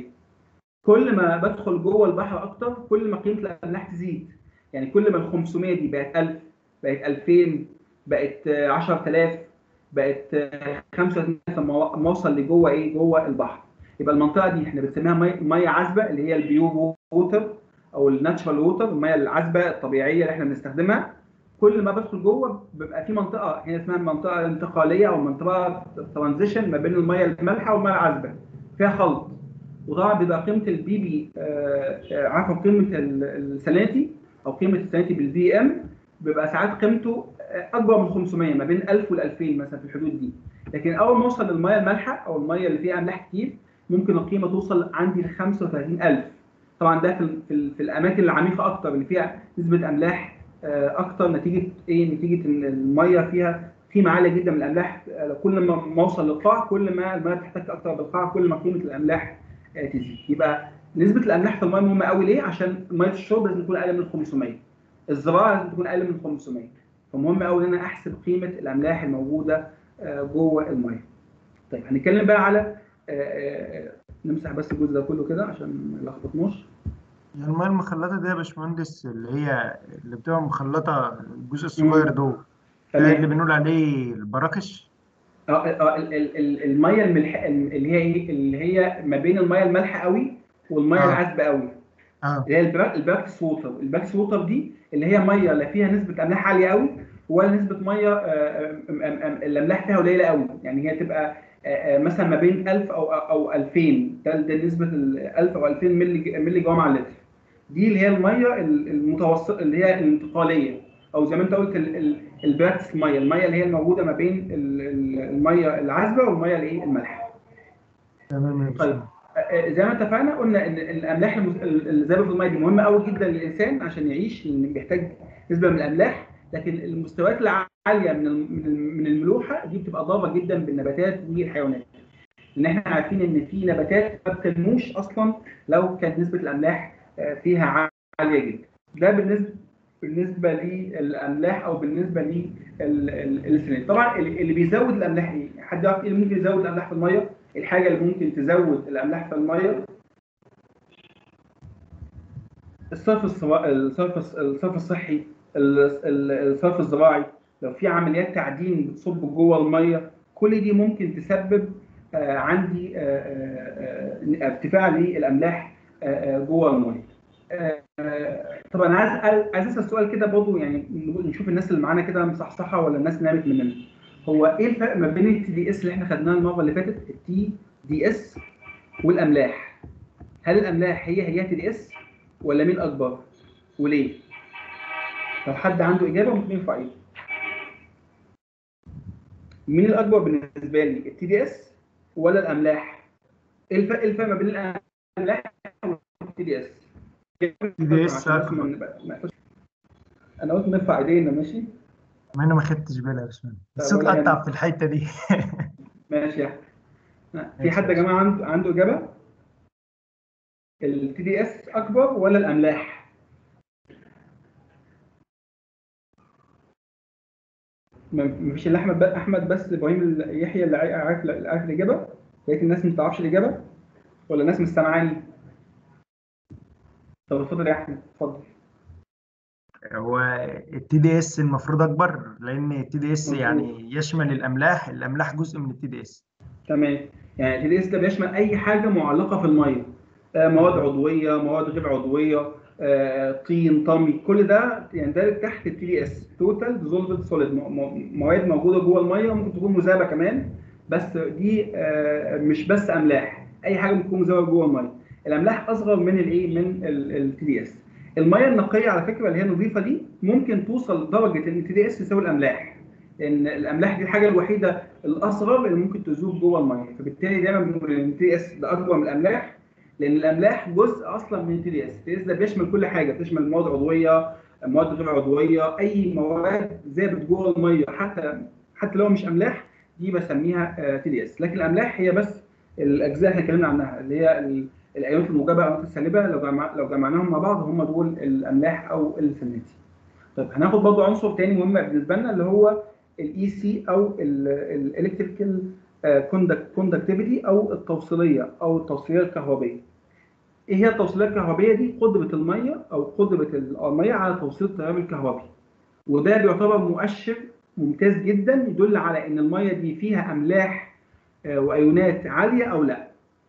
كل ما بدخل جوه البحر اكتر كل ما قيمه الاملاح تزيد يعني كل ما ال 500 دي بقت 1000 بقت 2000 بقت آه، 10000 بقت آه، 35 لما ما اوصل لجوه ايه جوه البحر يبقى المنطقه دي احنا بنسميها ميه ميه عذبه اللي هي البيور ووتر او الناتشرال ووتر الميه العذبه الطبيعيه اللي احنا بنستخدمها كل ما بدخل جوه بيبقى في منطقه هي اسمها المنطقه الانتقاليه او منطقه ترانزيشن ما بين الميه المالحه والميه العذبه فيها خلط وطبعا بيبقى قيمه البي بي آه، آه، عفوا قيمه ال- السلانتي او قيمه السلانتي بالبي ام بيبقى ساعات قيمته آه، اكبر من 500 ما بين 1000 وال 2000 مثلا في الحدود دي لكن اول ما اوصل للميه المالحه او الميه اللي فيها املاح كتير ممكن القيمه توصل عندي ل 35000 طبعا ده في ال- في, ال- في الاماكن العميقه اكتر اللي فيها نسبه املاح آه، اكتر نتيجه ايه نتيجه ان الميه فيها قيمه عاليه جدا من الاملاح آه، كل ما ما اوصل للقاع كل ما الميه تحتك اكتر بالقاع كل ما قيمه الاملاح آه، تزيد يبقى نسبه الاملاح في الميه مهمه قوي ليه عشان ميه الشرب لازم تكون اقل من 500 الزراعه لازم تكون اقل من 500 فمهم قوي ان انا احسب قيمه الاملاح الموجوده آه، جوه الميه طيب هنتكلم بقى على آه، آه، نمسح بس الجزء ده كله كده عشان ما يلخبطناش يعني المياه المخلطة دي يا باشمهندس اللي هي اللي بتبقى مخلطة الجزء الصغير ده ده اللي تمام بنقول عليه البراكش اه اه ال- ال- ال- الميه الملح اللي هي ايه اللي هي ما بين الميه المالحه قوي والميه آه. العذبه قوي اه اللي هي البراك- البراكتس ووتر البراكتس ووتر دي اللي هي ميه لا فيها نسبه املاح عاليه قوي ولا نسبه ميه آه، آم- آم- آم- الاملاح فيها قليله قوي يعني هي تبقى آه، آه، مثلا ما بين 1000 او او 2000 ده ده نسبه ال 1000 او 2000 ملي ملي جرام على اللتر دي اللي هي الميه ال- المتوسط اللي هي الانتقاليه او زي ما انت قلت ال- ال- البراكتس ميه الميه اللي هي الموجوده ما بين ال- ال- الميه العذبه والميه الايه المالحه تمام يا طيب باشمهندس آه، زي ما اتفقنا قلنا ان الاملاح المز- اللي زي في الميه دي مهمه قوي جدا للانسان عشان يعيش لان بيحتاج نسبه من الاملاح لكن المستويات العاليه من الم- من الم- من الملوحه دي بتبقى ضاره جدا بالنباتات والحيوانات لان احنا عارفين ان في نباتات ما بتنموش اصلا لو كانت نسبه الاملاح آه، فيها عاليه جدا ده بالنسبه بالنسبه للاملاح او بالنسبه للسنين طبعا اللي اللي بيزود الاملاح ايه حد يعرف ايه اللي ممكن يزود الاملاح في الميه الحاجه اللي ممكن تزود الاملاح في الميه الصرف الصوا- الصرف الصرف الصحي ال- ال- الصرف الزراعي لو في عمليات تعدين بتصب جوه الميه كل دي ممكن تسبب آه، عندي آه، آه، آه، ارتفاع للاملاح آه، آه، جوه الميه آه، آه، طبعا انا عايز أسأل- عايز اسال سؤال كده برضه يعني نشوف الناس اللي معانا كده مصحصحه ولا الناس نامت مننا هو ايه الفرق ما بين التي دي اس اللي احنا خدناه المره اللي فاتت التي دي اس والاملاح هل الاملاح هي هي تي دي اس ولا مين اكبر وليه لو حد عنده اجابه ممكن يرفع ايده مين الاكبر بالنسبه لي التي دي اس ولا الاملاح ايه الفرق إيه الفرق ما بين الاملاح والتي دي اس TDS انا قلت نرفع ايدينا ماشي مع اني ما خدتش بالي يا باشمهندس طب الصوت ولا قطع يهمك. في الحته دي ماشي يا أحمد. في حد يا جماعه عنده عنده اجابه التي دي اس اكبر ولا الاملاح ما- مفيش الا احمد ب- احمد بس ابراهيم ال- يحيى اللي عا- عارف عارف الاجابه بقيه الناس ما تعرفش الاجابه ولا الناس مش سامعاني طب اتفضل يا احمد اتفضل هو التي دي اس المفروض اكبر لان التي دي اس مظبوط. يعني يشمل الاملاح الاملاح جزء من التي دي اس تمام يعني التي دي اس ده بيشمل اي حاجه معلقه في الميه آه، مواد عضويه مواد غير عضويه آه، طين طمي كل ده يعني ده تحت التي دي اس توتال ديزولفد سوليد مواد موجوده جوه الميه ممكن تكون مذابه كمان بس دي آه، مش بس املاح اي حاجه ممكن تكون مذابه جوه الميه الاملاح اصغر من الايه من التي دي اس الميه النقيه على فكره اللي هي نظيفه دي ممكن توصل لدرجه ان التي دي اس تساوي الاملاح لان الاملاح دي الحاجه الوحيده الاصغر اللي ممكن تذوب جوه الميه فبالتالي دايما بنقول ان التي دي اس ده اكبر من الاملاح لان الاملاح جزء اصلا من التي دي اس التي دي اس ده بيشمل كل حاجه بتشمل مواد عضويه مواد غير عضويه اي مواد ذابت جوه الميه حتى حتى لو مش املاح دي بسميها تي دي اس لكن الاملاح هي بس الاجزاء اللي اتكلمنا عنها اللي هي ال- الايونات الموجبه او الايونات السالبه لو جمع لو جمعناهم مع بعض هم دول الاملاح او السنتي طيب هناخد برضه عنصر تاني مهم بالنسبه لنا اللي هو الاي سي او الالكتريكال كوندكتيفيتي او التوصيليه او التوصيليه الكهربائيه. ايه هي التوصيليه الكهربائيه دي؟ قدره الميه او قدره الميه على توصيل التيار الكهربي. وده بيعتبر مؤشر ممتاز جدا يدل على ان الميه دي فيها املاح آه، وايونات عاليه او لا.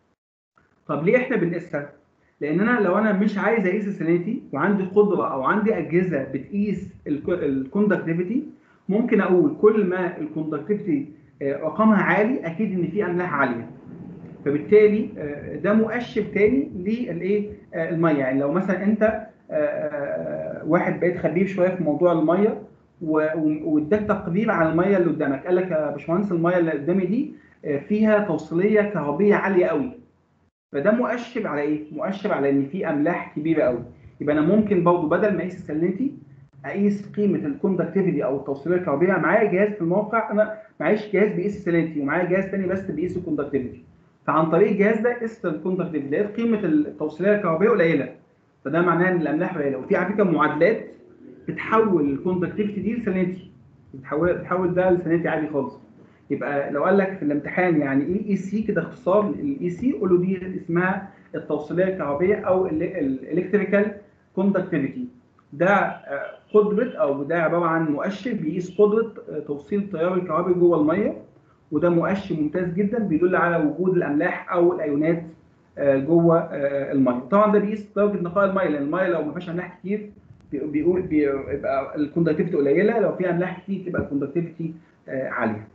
طب ليه احنا بنقيسها؟ لان انا لو انا مش عايز اقيس السالينيتي وعندي قدره او عندي اجهزه بتقيس الكوندكتيفيتي ممكن اقول كل ما الكوندكتيفيتي رقمها عالي اكيد ان في املاح عاليه فبالتالي آه، ده مؤشر تاني للايه آه، الميه يعني لو مثلا انت آه، آه، واحد بقيت خبير شويه في موضوع الميه و- و- واداك تقرير عن الميه اللي قدامك قال لك يا باشمهندس الميه اللي قدامي دي آه، فيها توصيليه كهربيه عاليه قوي فده مؤشر على ايه؟ مؤشر على ان في املاح كبيره قوي يبقى انا ممكن برضه بدل ما اقيس السالينيتي اقيس قيمه الكوندكتيفيتي او التوصيليه الكهربائيه معايا جهاز في الموقع انا معيش جهاز بيقيس السالينيتي ومعايا جهاز تاني بس بيقيس الكوندكتيفيتي فعن طريق الجهاز ده قست الكوندكتيفيتي لقيت قيمه التوصيليه الكهربائيه قليله فده معناه ان الاملاح قليله وفي على فكره معادلات بتحول الكوندكتيفيتي دي لسالينيتي بتحول بتحول ده لسالينيتي عادي خالص يبقى لو قال لك في الامتحان يعني ايه اي سي كده اختصار الاي سي قول له دي اسمها التوصيليه الكهربائيه او الالكتريكال كوندكتيفيتي ده آه، قدره او ده عباره عن مؤشر بيقيس قدره آه، توصيل التيار الكهربي جوه الميه وده مؤشر ممتاز جدا بيدل على وجود الاملاح او الايونات آه، جوه آه، الميه طبعا ده بيقيس درجه نقاء الميه لان الميه لو ما فيهاش املاح كتير بي- بيقول بيبقى الكوندكتيفيتي قليله لو فيها املاح كتير تبقى الكوندكتيفيتي آه، عاليه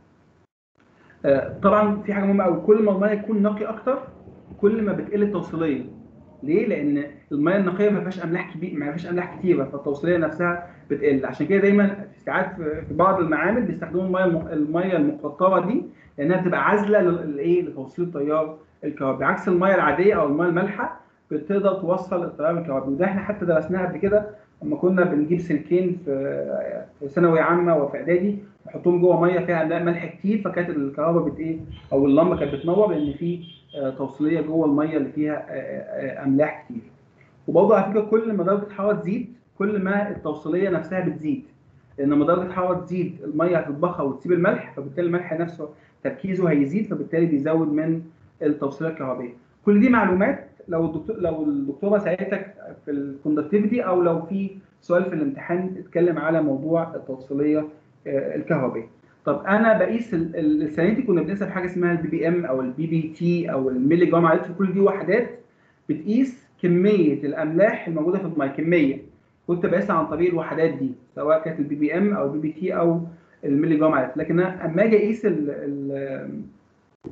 آه، طبعا في حاجه مهمه قوي كل ما الميه تكون نقي اكتر كل ما بتقل التوصيليه ليه؟ لان الميه النقيه ما فيهاش املاح كبير ما فيهاش املاح كتيره فالتوصيليه نفسها بتقل عشان كده دايما في ساعات في في بعض المعامل بيستخدموا الميه الم- الميه المقطره دي لانها بتبقى عازله للايه لتوصيل التيار الكهربي بعكس الميه العاديه او الميه المالحه بتقدر توصل التيار الكهربي وده احنا حتى درسناها قبل كده لما كنا بنجيب سلكين في في ثانوي عامه وفي اعدادي نحطهم جوه ميه فيها أملاح- ملح كتير فكانت الكهرباء بت ايه او اللمبه كانت بتنور لان في آه، توصيليه جوه الميه اللي فيها آه، آه، املاح كتير وبرضه على فكره كل ما درجه الحراره تزيد كل ما التوصيليه نفسها بتزيد لان لما درجه الحراره تزيد الميه هتتبخر وتسيب الملح فبالتالي الملح نفسه تركيزه هيزيد فبالتالي بيزود من التوصيليه الكهربائيه كل دي معلومات لو الدكتور لو الدكتوره ساعدتك في الكوندكتيفيتي او لو في سؤال في الامتحان اتكلم على موضوع التوصيليه آه، الكهربائيه طب انا بقيس ال- ال- السنه دي كنا بنقيسها بحاجه اسمها البي بي ام او البي بي تي او الميلي جرام على لتر كل دي وحدات بتقيس كميه الاملاح الموجوده في الميه كميه كنت بقيسها عن طريق الوحدات دي سواء كانت البي بي ام او البي بي تي او الميلي جرام على لتر لكن أنا اما اجي اقيس ال- ال-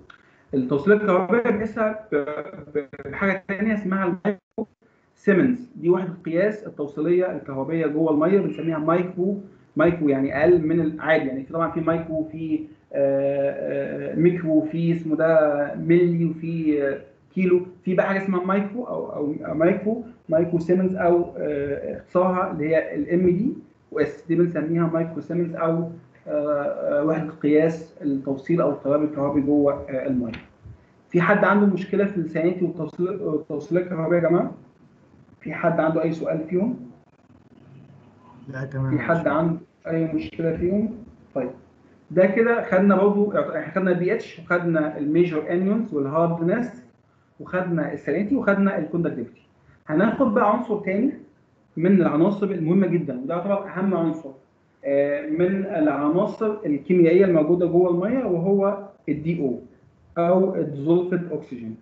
التوصيلات الكهربائيه بنقيسها ب- بحاجه ثانيه اسمها المايكرو سيمنز دي وحده قياس التوصيليه الكهربائيه جوه الميه بنسميها مايكرو مايكرو يعني اقل من العادي يعني في طبعا في مايكرو في آه، آه، ميكرو في اسمه ده ملي وفي آه، كيلو في بقى حاجه اسمها مايكرو او او أو مايكرو مايكرو سيمنز او آه، اختصارها اللي هي الام دي واس دي بنسميها مايكرو سيمنز او آه، آه، وحده قياس التوصيل او التيار الكهربي جوه آه، الميه. في حد عنده مشكله في السناتي والتوصيل والتوصيلات الكهربائيه يا جماعه؟ في حد عنده اي سؤال فيهم؟ لا تمام في حد عنده اي مشكله فيهم؟ طيب ده كده خدنا برضه احنا خدنا البي اتش وخدنا الميجر انيونز والهاردنس وخدنا السالينيتي وخدنا الكوندكتيفيتي. هناخد بقى عنصر تاني من العناصر المهمه جدا وده يعتبر اهم عنصر آه، من العناصر الكيميائيه الموجوده جوه الميه وهو الدي او او الديزولفد اوكسجين.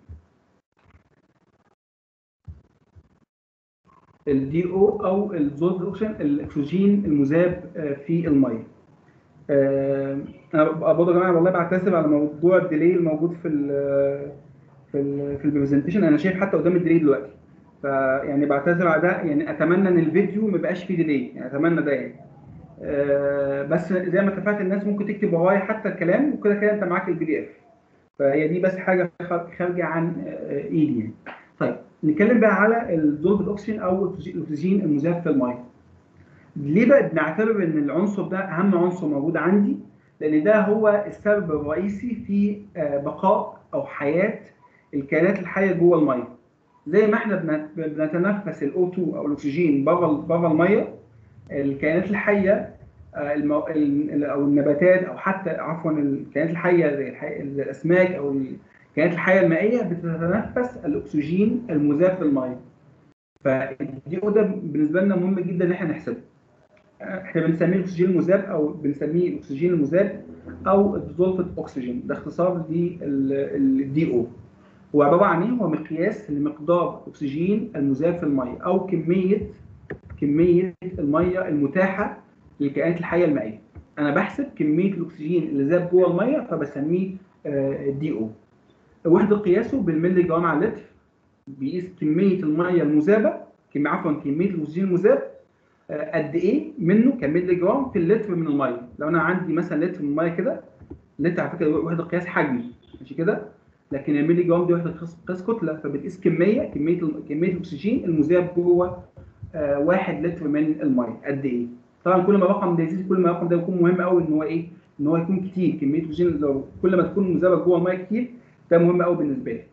الدي او او الديزولفد اوكسجين الاكسجين المذاب آه، في الميه. آه، انا برضه يا جماعه والله بعتذر على موضوع الديلي الموجود في ال في ال في البرزنتيشن انا شايف حتى قدام الديلي دلوقتي فيعني بعتذر على ده يعني اتمنى ان الفيديو ما يبقاش فيه ديلي يعني اتمنى ده يعني آه، بس زي ما اتفقت الناس ممكن تكتب ورايا حتى الكلام وكده كده انت معاك البي دي اف فهي دي بس حاجه خ- خارجه عن آه، ايدي يعني طيب نتكلم بقى على الدولب الاكسجين او الاكسجين المذاب في الميه ليه بقى بنعتبر ان العنصر ده اهم عنصر موجود عندي لان ده هو السبب الرئيسي في آه، بقاء او حياه الكائنات الحيه جوه الميه زي ما احنا بنت- بنتنفس الاو 2 او الاكسجين بره بره الميه الكائنات الحيه آه، المو... ال- او النباتات او حتى عفوا الكائنات الحيه زي الح... الاسماك او الكائنات الحيه المائيه بتتنفس الاكسجين المذاب في الميه فالدي او ده بالنسبه لنا مهم جدا ان احنا نحسبه آه، احنا بنسميه الاكسجين المذاب او بنسميه الاكسجين المذاب او الديزولفد اوكسجين ده اختصار للدي او هو عباره عن ايه؟ هو مقياس لمقدار الاكسجين المذاب في الميه او كميه كميه الميه المتاحه للكائنات الحيه المائيه. انا بحسب كميه الاكسجين اللي ذاب جوه الميه فبسميه دي او. وحده قياسه بالملي جرام على اللتر بيقيس كميه الميه المذابه كم عفوا كميه الاكسجين المذاب آه، قد ايه منه كملي جرام في اللتر من الميه. لو انا عندي مثلا لتر من الميه كده لتر على فكره وحده قياس حجمي ماشي كده؟ لكن الملي جرام دي وحده قياس- قياس كتله فبتقيس كميه كميه كميه الاكسجين المذاب جوه آه، واحد لتر من الميه قد ايه؟ طبعا كل ما الرقم ده يزيد كل ما الرقم ده يكون مهم قوي ان هو ايه؟ ان هو يكون كتير كميه الاكسجين لو كل ما تكون مذابه جوه الميه كتير ده مهم قوي بالنسبه لي.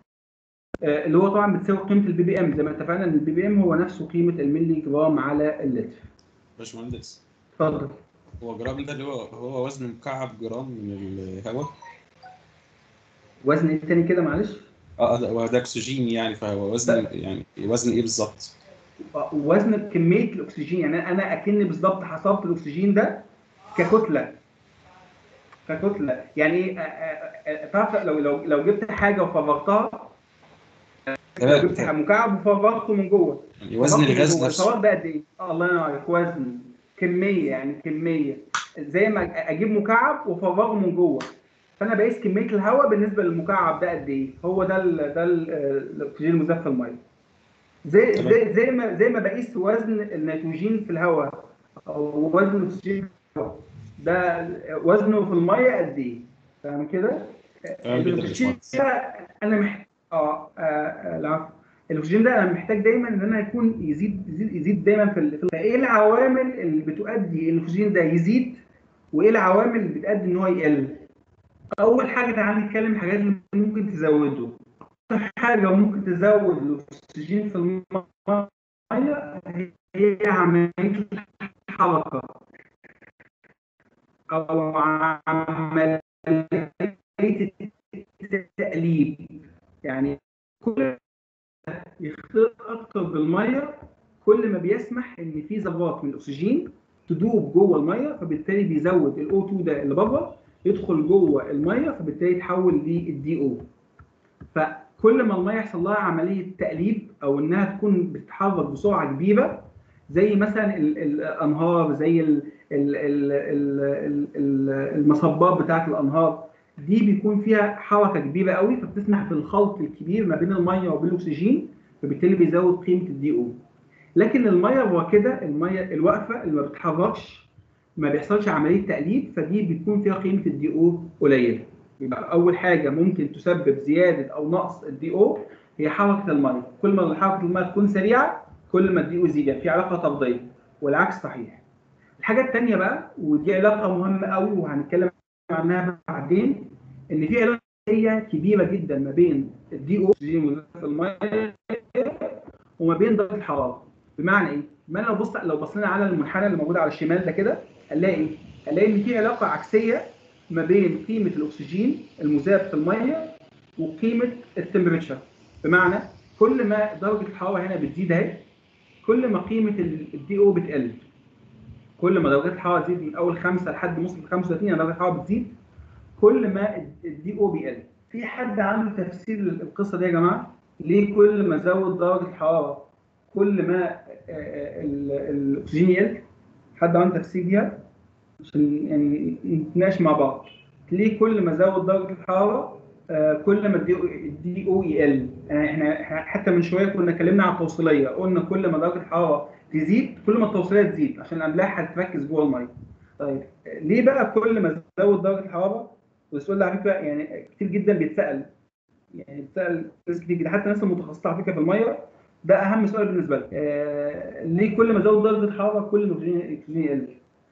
آه، اللي هو طبعا بتساوي قيمه البي بي ام زي ما اتفقنا ان البي بي ام هو نفسه قيمه الملي جرام على اللتر. باشمهندس اتفضل. هو جرام ده اللي هو هو وزن مكعب جرام من الهواء وزن ايه تاني كده معلش؟ اه ده هو ده اكسجين يعني فهو وزن يعني وزن ايه بالظبط؟ آه، وزن كميه الاكسجين يعني انا اكني بالظبط حسبت الاكسجين ده ككتله ككتله يعني ايه آه، آه، آه، تعرف لو لو لو جبت حاجه وفرغتها لو جبت مكعب وفرغته من جوه يعني وزن فرغته من الغاز جوه، نفسه الفراغ ده قد ايه؟ آه، الله ينور عليك وزن كميه يعني كميه زي ما اجيب مكعب وافرغه من جوه فانا بقيس كميه الهواء بالنسبه للمكعب ده قد ايه هو ده ال ده ال- الاكسجين المذاب في الميه زي تمام. زي زي ما زي ما بقيس وزن النيتروجين في الهواء او وزن الاكسجين في الهواء ده وزنه في الميه قد ايه فاهم كده تمام جدا يا الاكسجين باشمهندس. ده انا محتاج اه آه، آه، العفو الاكسجين ده انا محتاج دايما ان انا يكون يزيد يزيد, يزيد دايما في ال- في ال- فايه العوامل اللي بتؤدي الاكسجين ده يزيد وايه العوامل اللي بتؤدي ان هو يقل اول حاجه تعالى نتكلم الحاجات اللي ممكن تزوده أكتر حاجه ممكن تزود الاكسجين في الميه هي عمليه الحركه او عمليه التقليب يعني كل يختلط اكتر بالميه كل ما بيسمح ان في ذرات من الاكسجين تدوب جوه الميه فبالتالي بيزود الاو 2 ده اللي بره يدخل جوه الميه فبالتالي يتحول للدي او فكل ما الميه يحصل لها عمليه تقليب او انها تكون بتتحرك بسرعه كبيره زي مثلا ال- الانهار زي ال- ال- ال- ال- ال- ال- المصبات بتاعه الانهار دي بيكون فيها حركه كبيره قوي فبتسمح بالخلط الكبير ما بين الميه وبين الاكسجين فبالتالي بيزود قيمه الدي او لكن الميه الراكده الميه الواقفه اللي ما بتتحركش ما بيحصلش عمليه تقليد فدي بيكون فيها قيمه الدي او قليله يبقى اول حاجه ممكن تسبب زياده او نقص الدي او هي حركه الميه كل ما حركه الميه تكون سريعه كل ما الدي او يزيد يعني في علاقه طرديه والعكس صحيح الحاجه الثانيه بقى ودي علاقه مهمه قوي وهنتكلم عنها بعدين ان في علاقه هي كبيره جدا ما بين الدي او في الميه وما بين درجه الحراره بمعنى ايه؟ بمعنى لو بص لو بصينا على المنحنى اللي موجود على الشمال ده كده هنلاقي ايه؟ هنلاقي ان في علاقه عكسيه ما بين قيمه الاكسجين المذاب في الميه وقيمه التمبريتشر بمعنى كل ما درجه الحراره هنا بتزيد اهي كل ما قيمه الدي او بتقل كل ما درجات الحراره تزيد من اول 5 لحد نص 35 يعني درجه الحراره بتزيد كل ما الدي او بيقل في حد عنده تفسير للقصه دي يا جماعه ليه كل ما زود درجه الحراره كل ما الاكسجين يقل حد عنده تفسير ليها عشان يعني نتناقش مع بعض ليه كل ما زود درجه الحراره كل ما الدي او يقل يعني احنا حتى من شويه كنا اتكلمنا عن التوصيليه قلنا كل ما درجه الحراره تزيد كل ما التوصيليه تزيد عشان الاملاح هتركز جوه الميه طيب ليه بقى كل ما زود درجه الحراره والسؤال ده على فكره يعني كتير جدا بيتسال يعني بيتسال ناس كتير جدا حتى الناس المتخصصه على فكره في الميه ده اهم سؤال بالنسبه لي آه ليه كل ما زود درجه الحراره كل ما الاكسجين يقل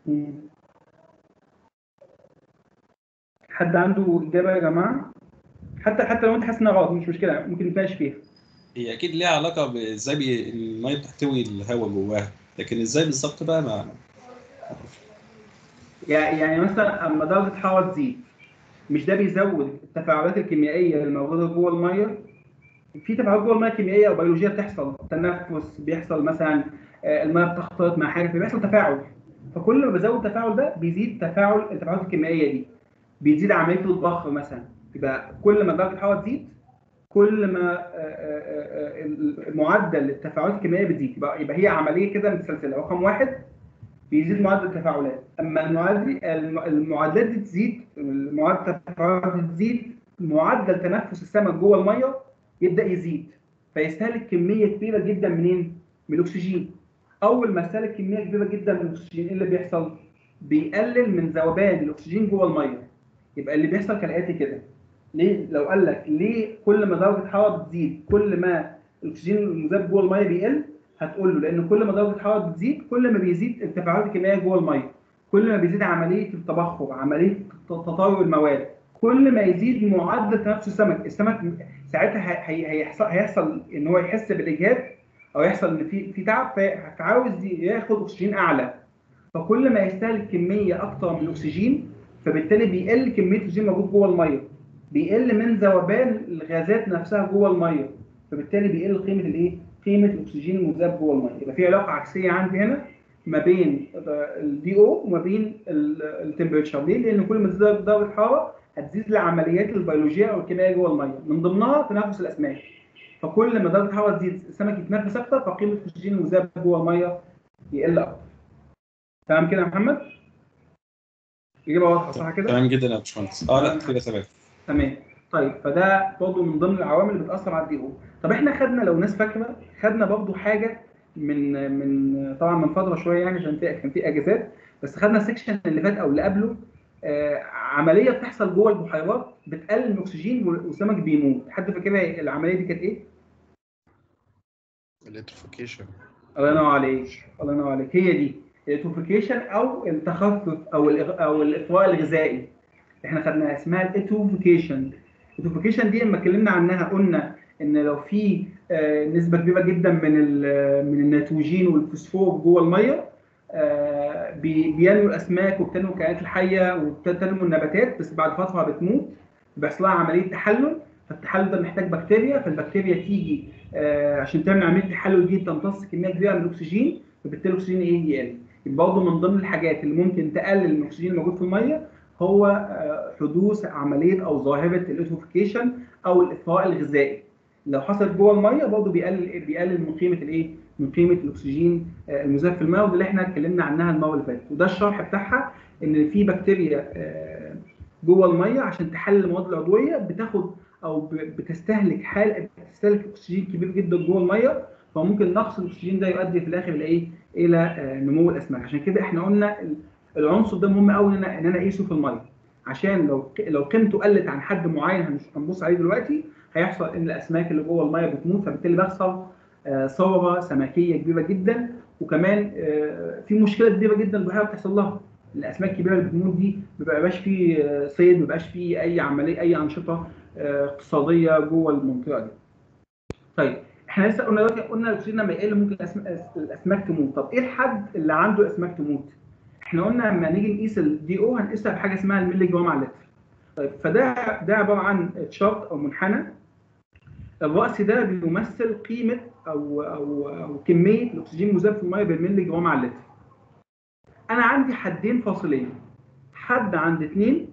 حد عنده اجابه يا جماعه حتى حتى لو انت حاسس انها غلط مش مشكله ممكن نتناقش فيها هي اكيد ليها علاقه بازاي بي... الميه بتحتوي الهواء جواها لكن ازاي بالظبط بقى ما يعني مثلا اما درجه الحراره تزيد مش ده بيزود التفاعلات الكيميائيه الموجوده جوه الميه في تفاعلات جوه الميه كيميائيه او بيولوجيه بتحصل تنفس بيحصل مثلا الميه بتختلط مع حاجه فبيحصل تفاعل فكل ما بزود التفاعل ده بيزيد تفاعل التفاعلات الكيميائيه دي بيزيد عمليه الضخ مثلا يبقى كل ما درجه الحراره تزيد كل ما معدل التفاعلات الكيميائيه بتزيد يبقى يبقى هي عمليه كده متسلسله رقم واحد بيزيد معدل التفاعلات اما المعدل المعادلات دي تزيد معدل التفاعلات دي تزيد معدل تنفس السمك جوه الميه يبدا يزيد فيستهلك كميه كبيره جدا منين؟ من الاكسجين اول ما استهلك كميه كبيره جدا من الاكسجين ايه اللي بيحصل؟ بيقلل من ذوبان الاكسجين جوه الميه يبقى اللي بيحصل كالاتي كده ليه لو قال لك ليه كل ما درجه الحراره بتزيد كل ما الاكسجين المذاب جوه الميه بيقل هتقول له لان كل ما درجه الحراره بتزيد كل ما بيزيد التفاعلات الكيميائيه جوه الميه كل ما بيزيد عمليه التبخر عمليه تطور المواد كل ما يزيد معدل تنفس السمك السمك ساعتها هيحصل هيحصل ان هو يحس بالاجهاد او يحصل ان في في تعب فعاوز ياخد اكسجين اعلى فكل ما يستهلك كميه اكتر من الاكسجين فبالتالي بيقل كميه الاكسجين موجود جوه الميه بيقل من ذوبان الغازات نفسها جوه الميه فبالتالي بيقل قيمه الايه؟ قيمه الاكسجين المذاب جوه الميه يبقى في علاقه عكسيه عندي هنا ما بين الدي او وما بين التمبريتشر ليه؟ لان كل ما تزيد درجه الحراره هتزيد العمليات البيولوجيه او الكيميائيه جوه الميه من ضمنها تنفس الاسماك فكل ما درجه الحراره تزيد السمك يتنفس اكتر فقيمه الاكسجين المذاب جوه الميه يقل اكتر تمام كده يا محمد؟ اجابه واضحه صح كده؟ تمام جدا يا باشمهندس اه لا كده تمام تمام طيب فده برضه من ضمن العوامل اللي بتاثر على الدي او طب احنا خدنا لو ناس فاكره خدنا برضه حاجه من من طبعا من فتره شويه يعني عشان كان في اجازات بس خدنا السكشن اللي فات او اللي قبله آه عمليه بتحصل جوه البحيرات بتقلل الاكسجين والسمك بيموت حد فاكرها العمليه دي كانت ايه؟ الالكتريفيكيشن الله ينور عليك الله ينور عليك هي دي الاتروفيكيشن او التخفف او او الاطفاء الغذائي احنا خدنا اسمها الاتروفيكيشن الاتروفيكيشن دي لما اتكلمنا عنها قلنا ان لو في آه نسبه كبيره جدا من من النيتروجين والفوسفور جوه الميه آه بينمو الاسماك وبتنمو الكائنات الحيه وبتنمو النباتات بس بعد فتره بتموت بيحصل لها عمليه تحلل فالتحلل ده محتاج بكتيريا فالبكتيريا تيجي آه عشان تعمل عمليه التحلل دي تمتص كميه كبيره من الاكسجين فبالتالي الاكسجين ايه يقل يبقى برضه من ضمن الحاجات اللي ممكن تقلل الاكسجين الموجود في الميه هو حدوث عمليه او ظاهره الاتروفيكيشن او الاطفاء الغذائي لو حصلت جوه الميه برضه بيقلل بيقلل من قيمه الايه؟ من قيمه الاكسجين المذاب في الماء وده اللي احنا اتكلمنا عنها المره اللي فاتت وده الشرح بتاعها ان في بكتيريا جوه الميه عشان تحلل المواد العضويه بتاخد او ب- بتستهلك حال بتستهلك اكسجين كبير جدا جوه الميه فممكن نقص الاكسجين ده يؤدي في الاخر الى ايه؟ الى آه، نمو الاسماك عشان كده احنا قلنا ال- العنصر ده مهم قوي ان انا ان انا اقيسه في الميه عشان لو ق- لو قيمته قلت عن حد معين هنش- هنبص عليه دلوقتي هيحصل ان الاسماك اللي جوه الميه بتموت فبالتالي بيحصل آه، ثوره سمكيه كبيره جدا وكمان آه، في مشكله كبيره جدا البحيره بتحصل لها الاسماك الكبيره اللي بتموت دي ما بيبقاش فيه آه، صيد ما بيبقاش فيه اي عمليه اي انشطه آه، اقتصاديه جوه المنطقه دي. طيب احنا لسه قلنا دلوقتي قلنا الاكسجين لما يقل ممكن الأسم- الاسماك تموت، طب ايه الحد اللي عنده اسماك تموت؟ احنا قلنا لما نيجي نقيس الدي او هنقيسها بحاجه اسمها الملي جرام على اللتر. طيب فده ده عباره عن تشارت او منحنى الرأس ده بيمثل قيمه او او او كميه الاكسجين المذاب في الميه بالملي جرام على اللتر. انا عندي حدين فاصلين حد عند 2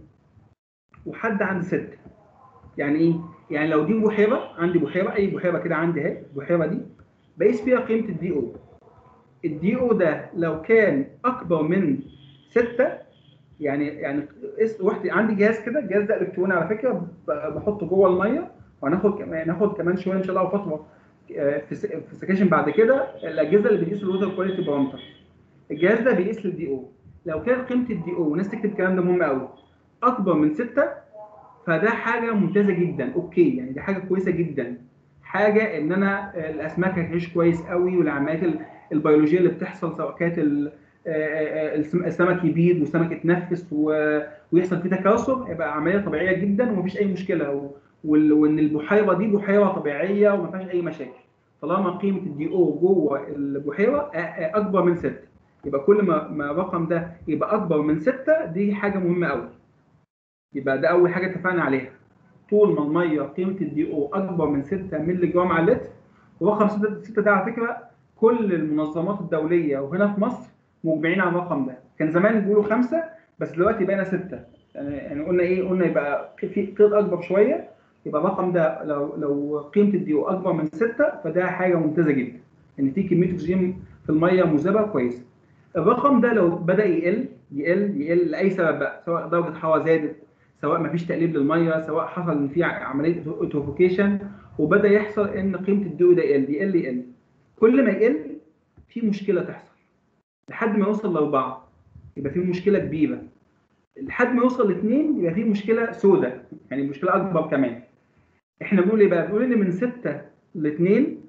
وحد عند 6 يعني ايه؟ يعني لو دي بحيره عندي بحيره اي بحيره كده عندي اهي البحيره دي بقيس فيها قيمه الدي او الدي او ده لو كان اكبر من 6 يعني يعني قيس رحت عندي جهاز كده الجهاز ده الكتروني على فكره ب- بحطه جوه الميه وهناخد كمان ناخد كمان شويه ان شاء الله فتره آه، في س- في سكاشن بعد كده الاجهزه اللي بتقيس الووتر كواليتي بارامتر الجهاز ده بيقيس الدي او لو كان قيمه الدي او والناس تكتب الكلام ده مهم قوي اكبر من 6 فده حاجه ممتازه جدا اوكي يعني دي حاجه كويسه جدا حاجه ان انا آه، الاسماك هتعيش كويس قوي والعمليات ال- البيولوجيه اللي بتحصل سواء كانت ال- آه، آه، السم- السمك يبيض والسمك يتنفس و- ويحصل فيه تكاثر يبقى عمليه طبيعيه جدا ومفيش اي مشكله و- وال- وان البحيره دي بحيره طبيعيه وما فيهاش اي مشاكل طالما قيمه الدي او جوه البحيره آه، آه، اكبر من 6 يبقى كل ما ما الرقم ده يبقى اكبر من 6 دي حاجه مهمه قوي يبقى ده اول حاجه اتفقنا عليها طول ما الميه قيمه الدي او اكبر من 6 مللي جرام على اللتر ورقم 6 6 ده على فكره كل المنظمات الدوليه وهنا في مصر مجمعين على الرقم ده كان زمان بيقولوا خمسه بس دلوقتي بقينا سته يعني يعني قلنا ايه قلنا يبقى في قيد اكبر شويه يبقى الرقم ده لو لو قيمه الدي او اكبر من سته فده حاجه ممتازه جدا ان في كميه اكسجين في الميه مذابه كويسه الرقم ده لو بدا يقل يقل يقل لاي سبب بقى سواء درجه حراره زادت سواء ما فيش تقليب للميه سواء حصل ان في عمليه اوتوفيكيشن وبدا يحصل ان قيمه الدو ده يقل يقل يقل كل ما يقل في مشكله تحصل لحد ما يوصل لاربعه يبقى في مشكله كبيره لحد ما يوصل لاثنين يبقى في مشكله سوداء يعني مشكله اكبر كمان احنا بنقول ايه بقى؟ بنقول ان من سته لاثنين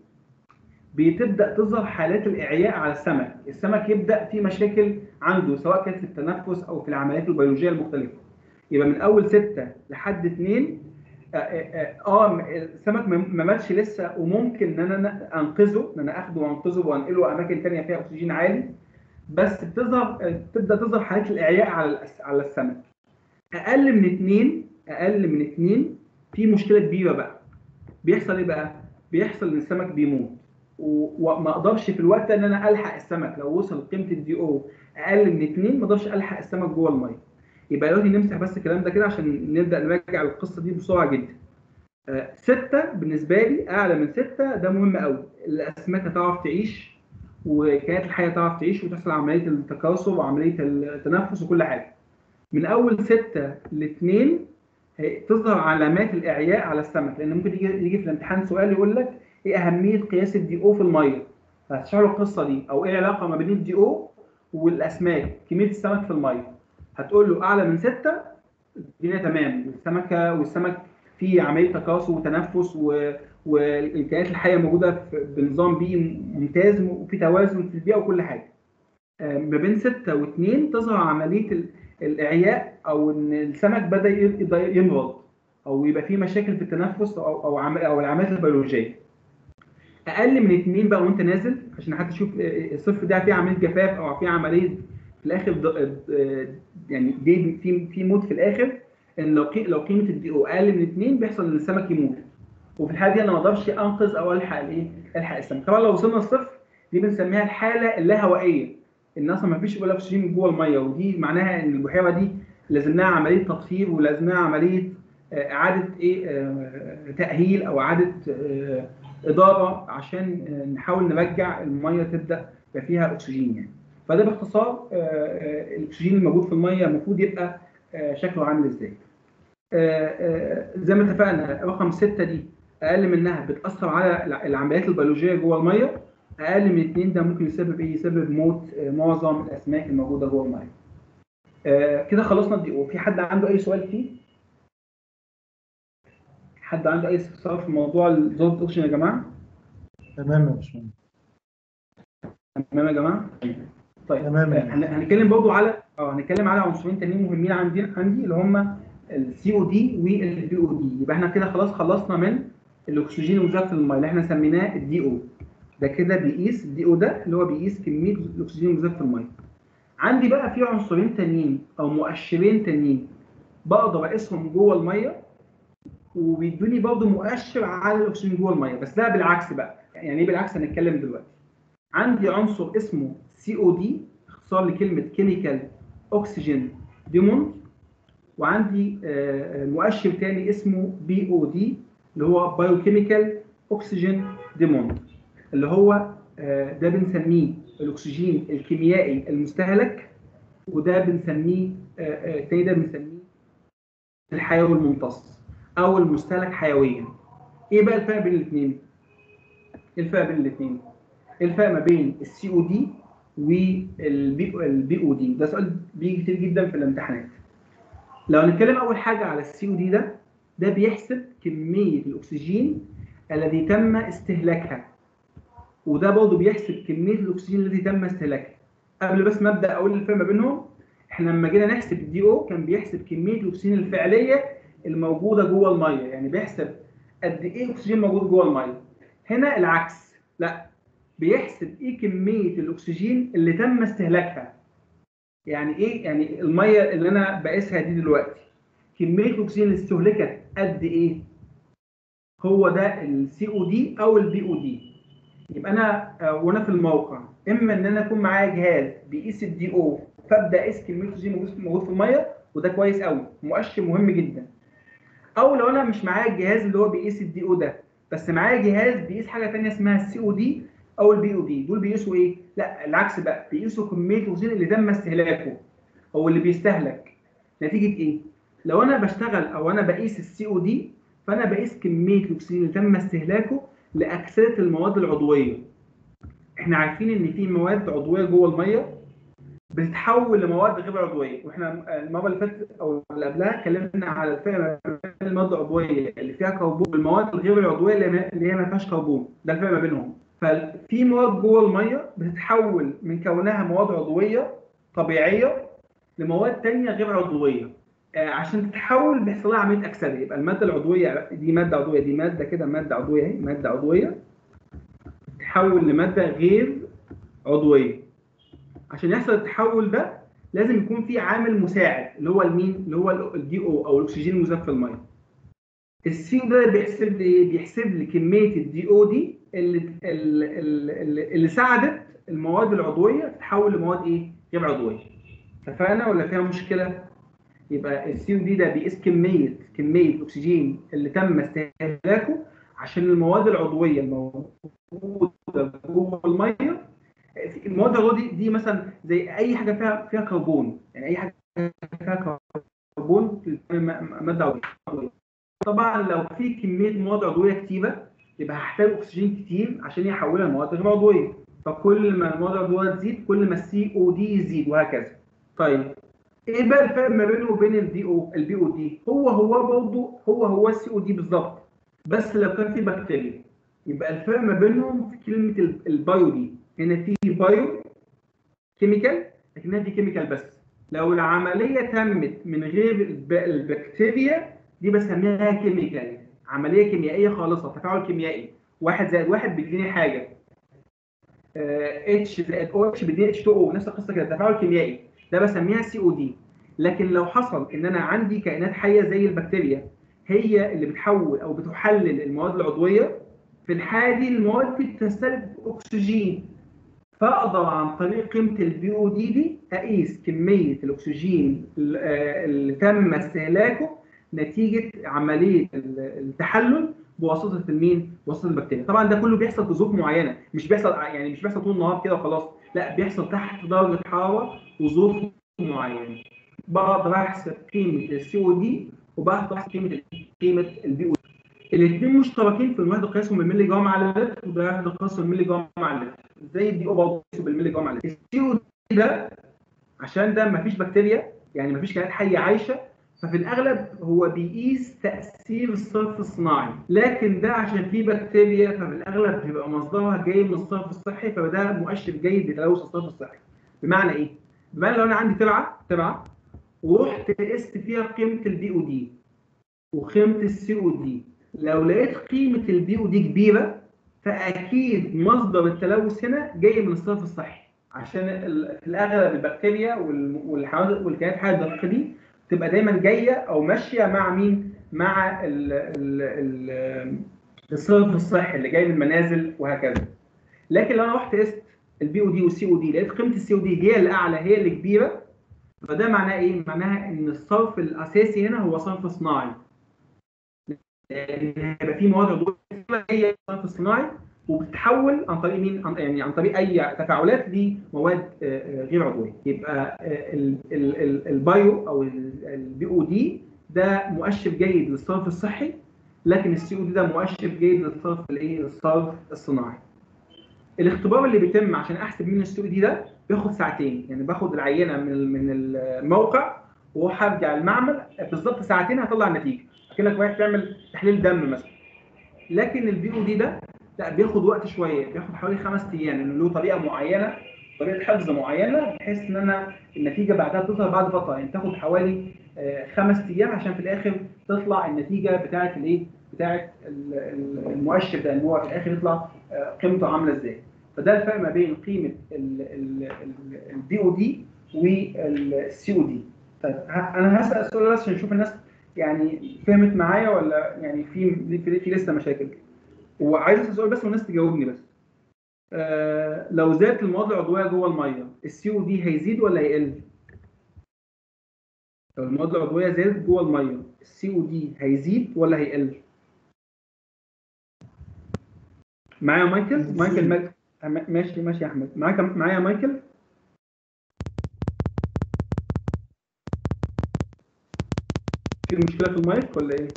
بتبدا تظهر حالات الاعياء على السمك، السمك يبدا في مشاكل عنده سواء كانت في التنفس او في العمليات البيولوجيه المختلفه. يبقى من اول سته لحد اثنين اه, آه, آه السمك ما ما ماتش لسه وممكن ان انا انقذه ان انا اخده وانقذه وانقله اماكن ثانيه فيها اكسجين عالي بس بتظهر تبدا تظهر حالات الاعياء على الأس- على السمك. اقل من اثنين اقل من اثنين في مشكله كبيره بقى. بيحصل ايه بقى؟ بيحصل ان السمك بيموت و- وما اقدرش في الوقت ده ان انا الحق السمك لو وصل قيمه الدي او اقل من اثنين ما اقدرش الحق السمك جوه الميه. يبقى دلوقتي نمسح بس الكلام ده كده عشان نبدا نراجع القصه دي بسرعه جدا. آه، ستة بالنسبة لي أعلى من ستة ده مهم قوي الأسماك هتعرف تعيش وكائنات الحية تعرف تعيش وتحصل عملية التكاثر وعملية التنفس وكل حاجة. من أول ستة لاثنين هي- تظهر علامات الإعياء على السمك لأن ممكن يجي يجي في الامتحان سؤال يقول لك إيه أهمية قياس الدي أو في المية؟ فهتشرح له القصة دي أو إيه العلاقة ما بين الدي أو والأسماك كمية السمك في المية. هتقول له أعلى من ستة الدنيا تمام السمكة والسمك في عمليه تكاثر وتنفس و... والكائنات الحيه موجوده في... بنظام بيئي ممتاز وفي توازن في البيئه وكل حاجه. آه، ما بين 6 و2 تظهر عمليه ال... الاعياء او ان السمك بدا ي- يمرض او يبقى فيه مشاكل في التنفس او او, عم... أو العمليات البيولوجيه. اقل من 2 بقى وانت نازل عشان حتى تشوف آه، الصفر ده فيه عمليه جفاف او فيه عمليه في الاخر ض- آه، يعني دي في في موت في الاخر ان لو قي... لو قيمه الدي او اقل من 2 بيحصل ان السمك يموت وفي الحاله دي انا ما اقدرش انقذ او الحق الايه الحق السمك طبعا لو وصلنا للصفر دي بنسميها الحاله اللاهوائيه ان اصلا ما فيش ولا اكسجين جوه الميه ودي معناها ان البحيره دي لازم لها عمليه تطهير ولازم لها عمليه آه، اعاده ايه آه، تاهيل او اعاده آه، اداره عشان آه، نحاول نرجع الميه تبدا يبقى فيها اكسجين يعني فده باختصار آه، آه، الاكسجين الموجود في الميه المفروض يبقى آه، شكله عامل ازاي آه، آه، زي ما اتفقنا رقم 6 دي اقل منها بتاثر على الع- العمليات البيولوجيه جوه الميه اقل من اثنين ده ممكن يسبب ايه؟ يسبب موت آه، معظم الاسماك الموجوده جوه الميه. آه، كده خلصنا الدي او في حد عنده اي سؤال فيه؟ حد عنده اي استفسار في موضوع الزود الاكسجين يا جماعه؟ تمام يا باشمهندس تمام يا جماعه؟ طيب تمام. آه، هن- هنتكلم برضه على اه هنتكلم على عنصرين تانيين مهمين عندي عندي اللي هم السي او دي والبي او دي يبقى احنا كده خلاص خلصنا من الاكسجين المزاف في الميه اللي احنا سميناه الدي او ده كده بيقيس الدي او ده اللي هو بيقيس كميه الاكسجين المزاف في الميه عندي بقى في عنصرين تانيين او مؤشرين تانيين بقدر اقيسهم جوه الميه وبيدوني برضه مؤشر على الاكسجين جوه الميه بس ده بالعكس بقى يعني ايه بالعكس هنتكلم دلوقتي عندي عنصر اسمه سي او دي اختصار لكلمه كيميكال اوكسجين ديموند وعندي آه، آه، مؤشر تاني اسمه بي او دي اللي هو بايوكيميكال اوكسجين ديموند اللي هو آه، ده بنسميه الاكسجين الكيميائي المستهلك وده بنسميه آه، آه، التاني ده بنسميه الحيوي الممتص او المستهلك حيويا ايه بقى الفرق بين الاثنين ايه الفرق بين الاثنين ايه الفرق ما بين السي او دي والبي او دي ده سؤال بيجي كتير جدا في الامتحانات لو هنتكلم اول حاجه على السي او دي ده ده بيحسب كميه الاكسجين الذي تم استهلاكها وده برضه بيحسب كميه الاكسجين الذي تم استهلاكها قبل بس ما ابدا اقول الفرق ما بينهم احنا لما جينا نحسب الدي او كان بيحسب كميه الاكسجين الفعليه الموجوده جوه الميه يعني بيحسب قد ايه اكسجين موجود جوه الميه هنا العكس لا بيحسب ايه كميه الاكسجين اللي تم استهلاكها يعني ايه يعني الميه اللي انا بقيسها دي دلوقتي كميه الاكسجين اللي استهلكت قد ايه هو ده السي او دي او البي او دي يبقى انا آه، وانا في الموقع اما ان انا يكون معايا جهاز بيقيس الدي او فابدا اقيس كميه الاكسجين موجود- موجود في الميه وده كويس قوي مؤشر مهم جدا او لو انا مش معايا الجهاز اللي هو بيقيس الدي او ده بس معايا جهاز بيقيس حاجه ثانيه اسمها السي او دي او البي او دي دول بيقيسوا ايه لا العكس بقى بيقيسوا كميه الاكسجين اللي تم استهلاكه او اللي بيستهلك نتيجه ايه لو انا بشتغل او انا بقيس السي او دي فانا بقيس كميه الاكسجين اللي تم استهلاكه لاكسده المواد العضويه احنا عارفين ان في مواد عضويه جوه الميه بتتحول لمواد غير عضويه واحنا المره اللي فاتت او اللي قبلها اتكلمنا على الفرق ما بين المواد العضويه اللي فيها كربون والمواد الغير العضويه اللي ما- اللي هي ما فيهاش كربون ده الفرق ما بينهم ففي مواد جوه الميه بتتحول من كونها مواد عضويه طبيعيه لمواد تانية غير عضويه آه، عشان تتحول بيحصل لها عمليه اكسده يبقى الماده العضويه دي ماده عضويه دي ماده كده ماده عضويه اهي ماده عضويه تتحول لماده غير عضويه عشان يحصل التحول ده لازم يكون في عامل مساعد اللي هو المين اللي هو الدي او او الاكسجين المذاب في الميه السي او ده بيحسب لي ايه بيحسب لي كميه الدي او دي اللي اللي, اللي, اللي ساعدت المواد العضويه تتحول لمواد ايه غير عضويه اتفقنا ولا فيها مشكله يبقى السي او دي ده بيقيس كميه كميه الاكسجين اللي تم استهلاكه عشان المواد العضويه الموجوده جوه الميه المواد العضويه دي, دي مثلا زي اي حاجه فيها فيها كربون يعني اي حاجه فيها كربون ماده عضويه طبعا لو في كميه مواد عضويه كتيره يبقى هحتاج اكسجين كتير عشان يحولها لمواد غير عضويه فكل ما المواد العضويه تزيد كل ما السي او دي يزيد وهكذا طيب ايه بقى الفرق ما بينه وبين الدي او البي او دي هو هو برضه هو هو السي او دي بالظبط بس لو كان في بكتيريا يبقى الفرق ما بينهم في كلمه البايو دي هنا في بايو كيميكال لكنها في كيميكال بس لو العمليه تمت من غير البكتيريا دي بسميها كيميكال عمليه كيميائيه خالصه تفاعل كيميائي واحد زائد واحد بيديني حاجه اتش زائد او اتش بيديني اتش 2 او نفس القصه كده تفاعل كيميائي ده بسميها سي او دي لكن لو حصل ان انا عندي كائنات حيه زي البكتيريا هي اللي بتحول او بتحلل المواد العضويه في الحاله دي المواد دي بتستهلك اكسجين فاقدر عن طريق قيمه البي او دي دي اقيس كميه الاكسجين اللي تم استهلاكه نتيجه عمليه التحلل بواسطه المين؟ بواسطه البكتيريا. طبعا ده كله بيحصل في ظروف معينه، مش بيحصل يعني مش بيحصل طول النهار كده وخلاص، لا بيحصل تحت درجه حراره وظروف معينه. بقدر احسب قيمه السي او دي وبحث قيمه قيمه البي او الاثنين مشتركين في الوحده قياسهم بالملي جرام على اللتر وده وحده قياسهم بالملي جرام على اللتر زي الدي او برضه قياسه بالملي جرام على اللتر السي او دي ده عشان ده مفيش بكتيريا يعني مفيش كائنات حيه عايشه ففي الاغلب هو بيقيس تاثير الصرف الصناعي لكن ده عشان فيه بكتيريا ففي الاغلب بيبقى مصدرها جاي من الصرف الصحي فده مؤشر جيد لتلوث الصرف الصحي بمعنى ايه؟ بمعنى لو انا عندي ترعه ترعه ورحت قست فيها قيمه البي او دي وقيمه السي او دي لو لقيت قيمه البي او دي كبيره فاكيد مصدر التلوث هنا جاي من الصرف الصحي عشان ال- في الاغلب البكتيريا وال- والحوادث والكائنات الحيه الدقيقه دي تبقى دايما جايه او ماشيه مع مين؟ مع ال ال ال الصرف الصحي اللي جاي من المنازل وهكذا. لكن لو انا رحت قست البي او دي والسي او دي لقيت قيمه السي او دي هي اللي اعلى هي اللي كبيره فده معناه ايه؟ معناها ان الصرف الاساسي هنا هو صرف صناعي. لان هيبقى في مواد عضويه هي الصرف الصناعي وبتتحول عن طريق مين؟ عن يعني عن طريق اي تفاعلات لمواد آه، آه، غير عضويه. يبقى آه، ال- ال- ال- البايو او البي او دي ده مؤشر جيد للصرف الصحي لكن السي او دي ده مؤشر جيد للصرف الايه؟ للصرف الصناعي. الاختبار اللي بيتم عشان احسب مين السي او دي ده بياخد ساعتين يعني باخد العينه من ال- من الموقع وهرجع المعمل بالظبط ساعتين هطلع النتيجه كأنك رايح تعمل تحليل دم مثلا لكن البي او دي ده لا بياخد وقت شويه بياخد حوالي خمس ايام لانه له طريقه معينه طريقه حفظ معينه بحيث ان انا النتيجه بعدها تظهر بعد فتره يعني تاخد حوالي آه، خمس ايام عشان في الاخر تطلع النتيجه بتاعه الايه؟ بتاعه ال- ال- المؤشر ده ان هو في الاخر يطلع آه، قيمته عامله ازاي. فده الفرق ما بين قيمه البي او دي والسي او دي. طيب ه- انا هسال السؤال بس عشان نشوف الناس يعني فهمت معايا ولا يعني في في, في لسه مشاكل. وعايز اسال سؤال بس والناس تجاوبني بس. آه لو زادت المواد العضويه جوه الميه السي او دي هيزيد ولا هيقل؟ لو المواد العضويه زادت جوه الميه السي او دي هيزيد ولا هيقل؟ معايا مايكل؟ مايكل مايكل ماشي ماشي يا احمد معاك معايا مايكل؟ في مشكله في المايك ولا ايه؟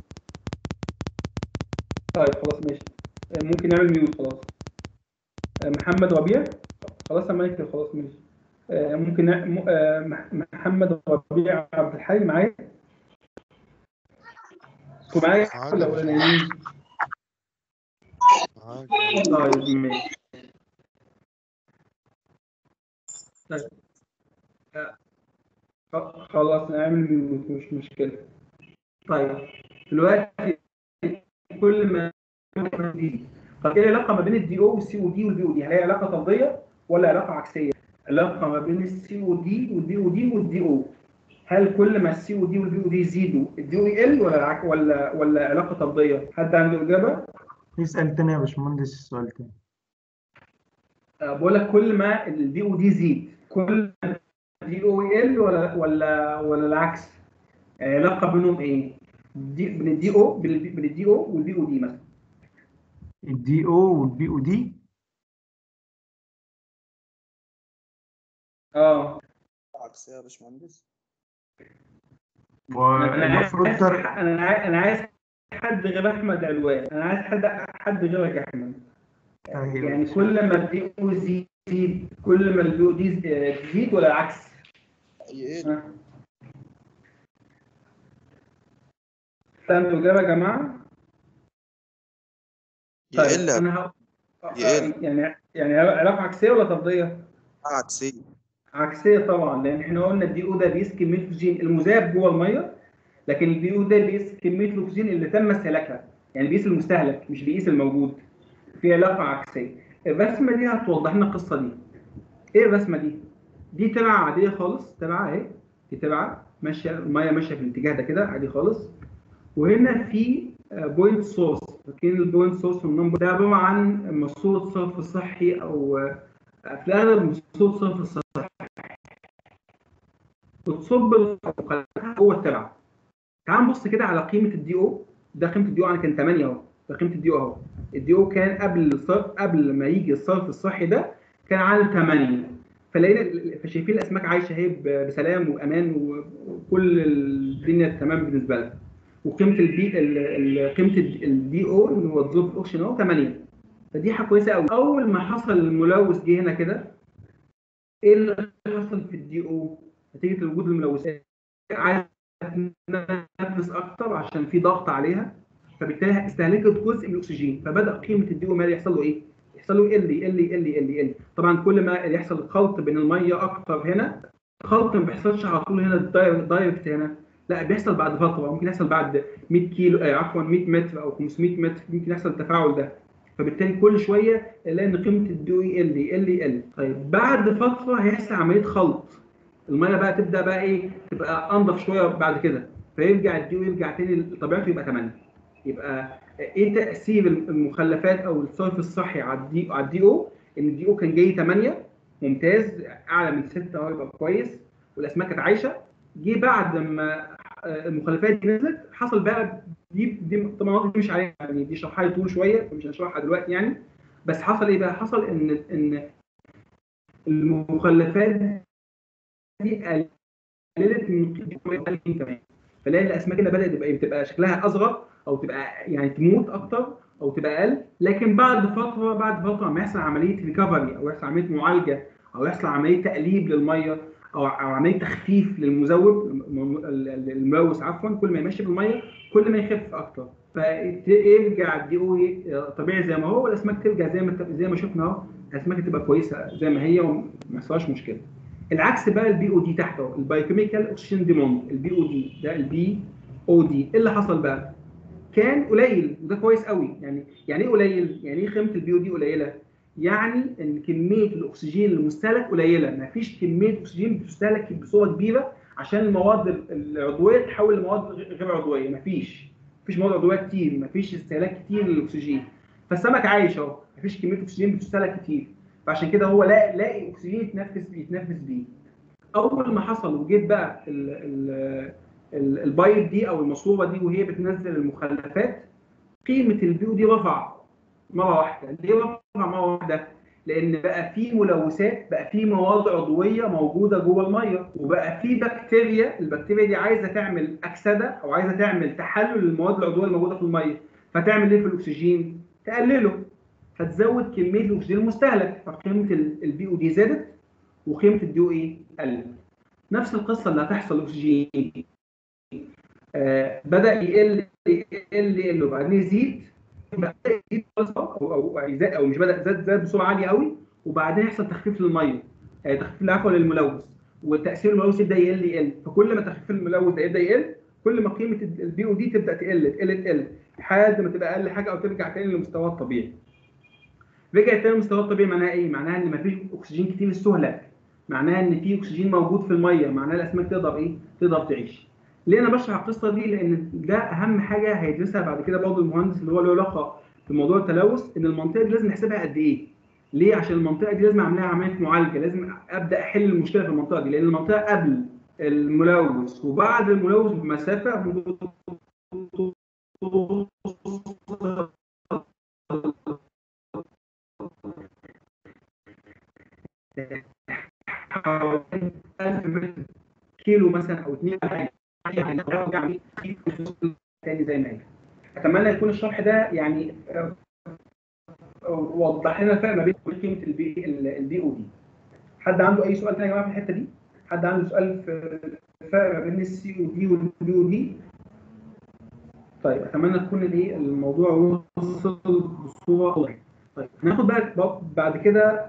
طيب خلاص ماشي آه، ممكن نعمل ميوت خلاص آه، محمد ربيع خلاص يا مايكل خلاص ماشي آه، ممكن نع- م- آه، مح- محمد ربيع عبد الحي معايا انتوا معايا ولا ولا نايمين؟ طيب ماشي طيب آه، خ- خلاص نعمل ميوت مش مشكلة طيب دلوقتي كل ما دي طب ايه العلاقة ما بين الدي او والسي او دي والبي او دي؟ هل هي علاقة طردية ولا علاقة عكسية؟ علاقة ما بين السي او دي والبي او دي والدي او هل كل ما السي او دي والبي او دي يزيدوا الدي او يقل ولا العك- ولا ولا علاقة طردية؟ حد عنده إجابة؟ اسأل تاني يا باشمهندس السؤال تاني آه، بقول لك كل ما الدي او دي يزيد كل ما الدي او يقل ولا ولا ولا العكس يعني العلاقه بينهم ايه دي بين الدي او بين الدي او والبي او دي مثلا الدي او والبي او دي اه عكسية يا باشمهندس انا عايز والمفروض تر... انا عايز انا عايز حد غير احمد علوان انا عايز حد حد غيرك يا احمد أيوة. يعني كل ما الدي او يزيد كل ما البي او دي تزيد ولا العكس يقل ها. استنوا إجابة يا جماعة يقل يا أنا ه... يقل. يعني يعني علاقة عكسية ولا طردية؟ عكسية عكسية طبعا لأن إحنا قلنا الدي أو ده بيقيس كمية الأكسجين المذاب جوه المية لكن البي أو ده بيقيس كمية الأكسجين اللي تم استهلاكها يعني بيقيس المستهلك مش بيقيس الموجود في علاقة عكسية الرسمة دي هتوضح لنا القصة دي إيه الرسمة دي؟ دي تبعة عادية خالص تبعة أهي دي تبعة ماشية المية ماشية في الاتجاه ده كده عادي خالص وهنا في بوينت سورس فاكرين البوينت سورس والنمبر ده عباره عن ماسوره صرف صحي او آه، في الاغلب ماسوره صرف صحي بتصب المقالات جوه التبعه تعال نبص كده على قيمه الدي او ده قيمه الدي او انا كان 8 اهو ده قيمه الدي او اهو الدي او كان قبل الصرف قبل ما يجي الصرف الصحي ده كان على 8 فلقينا فشايفين الاسماك عايشه اهي ب- بسلام وامان و- وكل الدنيا تمام بالنسبه لها وقيمه البي ال- ال- قيمه الدي او اللي هو الدروب اوكسجين هو 8 فدي حاجه كويسه قوي اول ما حصل الملوث جه هنا كده ايه اللي حصل في الدي او نتيجه وجود الملوثات عايزه تنفس اكتر عشان في ضغط عليها فبالتالي استهلكت جزء من الاكسجين فبدا قيمه الدي او مال يحصل له ايه؟ يحصل له ال ال ال ال ال طبعا كل ما يحصل خلط بين الميه اكتر هنا خلط ما بيحصلش على طول هنا دايركت دايركت هنا لا بيحصل بعد فتره ممكن يحصل بعد 100 كيلو آه عفوا 100 متر او 500 متر ممكن يحصل التفاعل ده فبالتالي كل شويه نلاقي ان قيمه الدي او ال ال ال طيب بعد فتره هيحصل عمليه خلط الميه بقى تبدا بقى ايه تبقى انضف شويه بعد كده فيرجع الدي او يرجع تاني لطبيعته يبقى 8 يبقى ايه تاثير المخلفات او الصرف الصحي على الدي على الدي او ان الدي او كان جاي 8 ممتاز اعلى من 6 اهو يبقى كويس والاسماك كانت عايشه جه بعد ما المخلفات دي نزلت حصل بقى دي دي طبعا دي مش عليها يعني دي شرحها طول شويه فمش هنشرحها دلوقتي يعني بس حصل ايه بقى؟ حصل ان ان المخلفات دي قللت من قيمه كمان فلاقي الاسماك اللي بدات تبقى بتبقى شكلها اصغر او تبقى يعني تموت اكتر او تبقى اقل لكن بعد فتره بعد فتره ما يحصل عمليه ريكفري او يحصل عمليه معالجه او يحصل عمليه تقليب للميه او او عمليه تخفيف للمذوب الملوث عفوا كل ما يمشي بالميه كل ما يخف اكتر فيرجع الدي او طبيعي زي ما هو والاسماك ترجع زي ما زي ما شفنا اهو الاسماك تبقى كويسه زي ما هي وما يحصلهاش مشكله العكس بقى البي او دي تحت اهو البايوكيميكال اوكسجين ديموند البي او دي ده البي او دي ايه اللي حصل بقى؟ كان قليل وده كويس قوي يعني يعني ايه قليل؟ يعني ايه قيمه البي او دي قليله؟ يعني ان كميه الاكسجين المستهلك قليله ما فيش كميه اكسجين بتستهلك بصوره كبيره عشان المواد العضويه تتحول لمواد غير عضويه ما فيش مفيش مواد عضويه كتير ما فيش استهلاك كتير للاكسجين فالسمك عايش اهو ما فيش كميه اكسجين بتستهلك كتير فعشان كده هو لاقي لاقي اكسجين يتنفس يتنفس بيه اول ما حصل وجيت بقى ال ال ال البايب دي او الماسوره دي وهي بتنزل المخلفات قيمه البيو دي رفع مره واحده ليه رفع مره واحده لان بقى في ملوثات بقى في مواد عضويه موجوده جوه الميه وبقى في بكتيريا البكتيريا دي عايزه تعمل اكسده او عايزه تعمل تحلل للمواد العضويه الموجوده في الميه فتعمل ايه في الاكسجين تقلله فتزود كميه الاكسجين المستهلك فقيمه البي او دي زادت وقيمه الدي او اي قلت نفس القصه اللي هتحصل الاكسجين آه بدا يقل يقل يقل وبعدين يزيد بدا يزيد او او او مش بدا زاد زاد بسرعه عاليه قوي وبعدين يحصل تخفيف للميه آه تخفيف عفوا للملوث وتاثير الملوث يبدا يقل يقل فكل ما تخفيف الملوث ده يبدا يقل كل ما قيمه البي او دي تبدا تقل تقل تقل لحد ما تبقى اقل حاجه او ترجع تاني لمستواها الطبيعي. رجعت تاني لمستواها الطبيعي معناها ايه؟ معناها ان مفيش اكسجين كتير استهلك. معناها ان في اكسجين موجود في الميه، معناها الاسماك تقدر ايه؟ تقدر تعيش. ليه انا بشرح القصه دي؟ لان ده اهم حاجه هيدرسها بعد كده برضه المهندس اللي هو له علاقه بموضوع التلوث ان المنطقه دي لازم نحسبها قد ايه؟ ليه؟ عشان المنطقه دي لازم اعمل لها عمليه معالجه، لازم ابدا احل المشكله في المنطقه دي لان المنطقه قبل الملوث وبعد الملوث بمسافه حوالي 1000 متر كيلو مثلا او 2 يعني تاني زي ما هي اتمنى يكون الشرح ده يعني وضح لنا الفرق ما بين قيمه البي البي او دي حد عنده اي سؤال تاني يا جماعه في الحته دي حد عنده سؤال في الفرق ما بين السي او دي والبي او دي طيب اتمنى تكون الايه الموضوع وصل بصوره واضحه طيب هناخد بقى بعد كده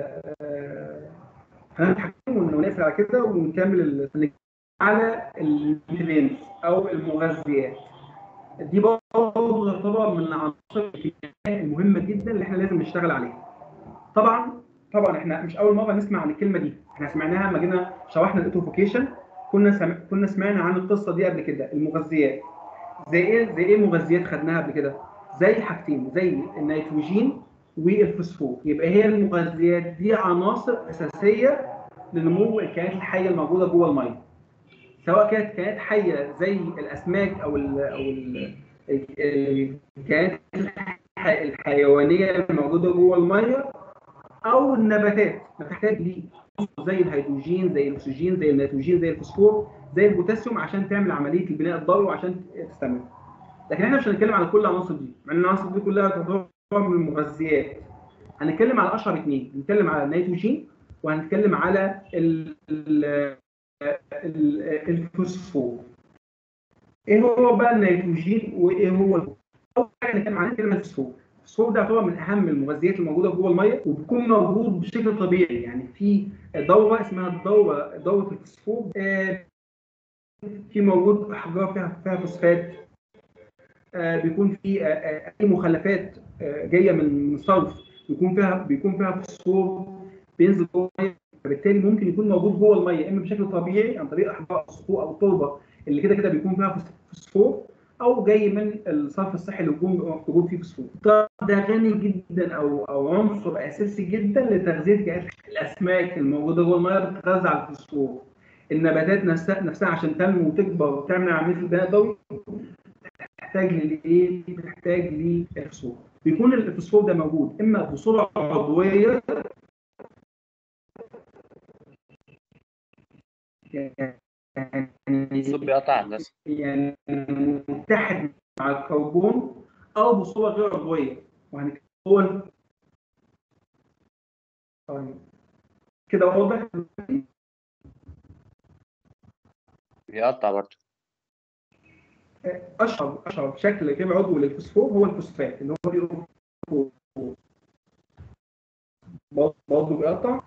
هنتحكم ونقفل على كده ونكمل على الفيتامينز او المغذيات دي برضه تعتبر من العناصر المهمه جدا اللي احنا لازم نشتغل عليها طبعا طبعا احنا مش اول مره نسمع عن الكلمه دي احنا سمعناها لما جينا شرحنا الاوتوفوكيشن كنا سم... كنا سمعنا عن القصه دي قبل كده المغذيات زي ايه زي ايه مغذيات خدناها قبل كده زي حاجتين زي النيتروجين والفوسفور يبقى هي المغذيات دي عناصر اساسيه لنمو الكائنات الحيه الموجوده جوه الميه سواء كانت كائنات حيه زي الاسماك او ال او ال الكائنات الحيوانيه الموجوده جوه الميه او النباتات بتحتاج ليه زي الهيدروجين زي الاكسجين زي النيتروجين زي الفوسفور زي البوتاسيوم عشان تعمل عمليه البناء الضوئي وعشان تستمر لكن احنا مش هنتكلم على كل العناصر دي مع ان العناصر دي كلها تعتبر من المغذيات هنتكلم على اشهر اثنين هنتكلم على النيتروجين وهنتكلم على ال ال ال الفوسفور ايه هو بقى النيتروجين وايه هو الفوسفور؟ اول حاجه نتكلم عنها كلمه الفوسفور الفوسفور ده يعتبر من اهم المغذيات الموجوده جوه الميه وبيكون موجود بشكل طبيعي يعني في دوره اسمها الدوره دوره الفوسفور آه، في موجود احجار فيها فيها فوسفات آه، بيكون في آه، آه، اي مخلفات آه، جايه من صرف بيكون فيها بيكون فيها فوسفور بينزل جوه الميه فبالتالي ممكن يكون موجود جوه الميه اما بشكل طبيعي عن طريق احجار الصخور او التربه اللي كده كده بيكون فيها فوسفور او جاي من الصرف الصحي اللي بيكون موجود فيه فوسفور ده غني جدا او او عنصر اساسي جدا لتغذيه كائنات الاسماك الموجوده جوه الميه بتتغذى على الفوسفور النباتات نفسها نفسها عشان تنمو وتكبر وتعمل عمليه البناء الضوئي تحتاج لايه؟ تحتاج للفوسفور بيكون الفوسفور ده موجود اما بصوره عضويه يعني الصوت بيقطع هندسة يعني متحد مع الكربون او بصوره غير عضويه وهنتكون طيب كده واضح بيقطع برضه اشهر اشهر شكل غير عضوي للفوسفور هو الفوسفات اللي هو بيقول برضه بيقطع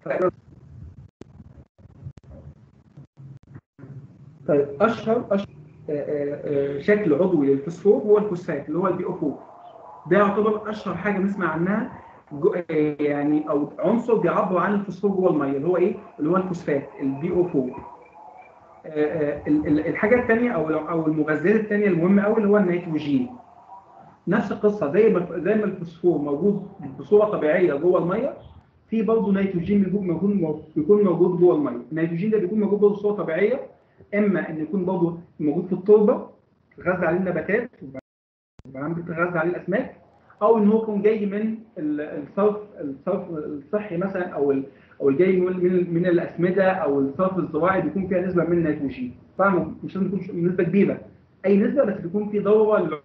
طيب اشهر اشهر آه، آه، آه، شكل عضوي للفوسفور هو الفوسفات اللي هو البي او 4 ده يعتبر اشهر حاجه بنسمع عنها جو- آه، يعني او عنصر بيعبر عن الفوسفور جوه الميه اللي هو ايه؟ اللي هو الفوسفات البي او 4 آه، آه، ال- ال- الحاجه الثانيه او او المغذيات الثانيه المهمه قوي اللي هو النيتروجين نفس القصه زي ما زي ما الفوسفور موجود بصوره طبيعيه جوه الميه في برضه نيتروجين بيكون موجود بيكون موجود جوه الميه النيتروجين ده بيكون موجود برضه بصوره طبيعيه اما ان يكون برضه موجود في التربه تغذى عليه النباتات وبعدين بتتغذى عليه الاسماك او ان هو يكون جاي من ال- الصرف الصرف الصحي مثلا او ال- او الجاي من من من الاسمده او الصرف الزراعي بيكون فيها نسبه من النيتروجين طبعا مش لازم تكون نسبه كبيره اي نسبه بس بيكون في دوره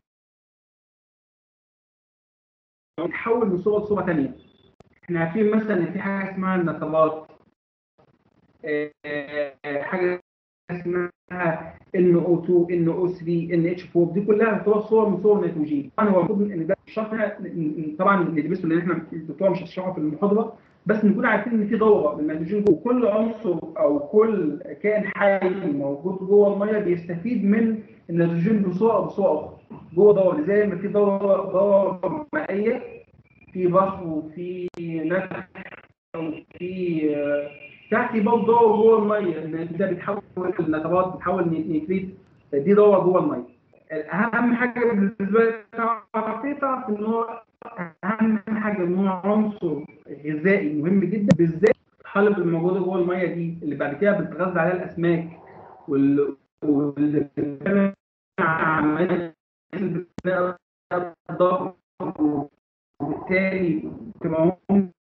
تحول من صوره لصوره ثانيه احنا عارفين مثلا ان في حاجه اسمها النترات آه، آه، حاجه اسمها NO2 NO3 NH4 دي كلها تعتبر صور من صور النيتروجين طبعا هو المفروض ان ده الشرح طبعا ندرسه لان احنا الدكتور مش هتشرحه في المحاضره بس نكون عارفين ان في دوره للنيتروجين جوه كل عنصر او كل كائن حي موجود جوه الميه بيستفيد من النيتروجين بصوره او بصوره اخرى جوه دوره زي ما في دوره دوره مائيه في بحر وفي نفق وفي آه، تحت برضه دوره جوه الميه ان ده بيتحول النترات بتحول نيتريت دي دوره جوه الميه اهم حاجه بالنسبه لي تعرف ايه تعرف ان هو اهم حاجه ان هو عنصر غذائي مهم جدا بالذات الحلب الموجوده جوه الميه دي اللي بعد كده بتتغذى عليها الاسماك وال واللي بتعمل عملية البناء الضخم وبالتالي تبقى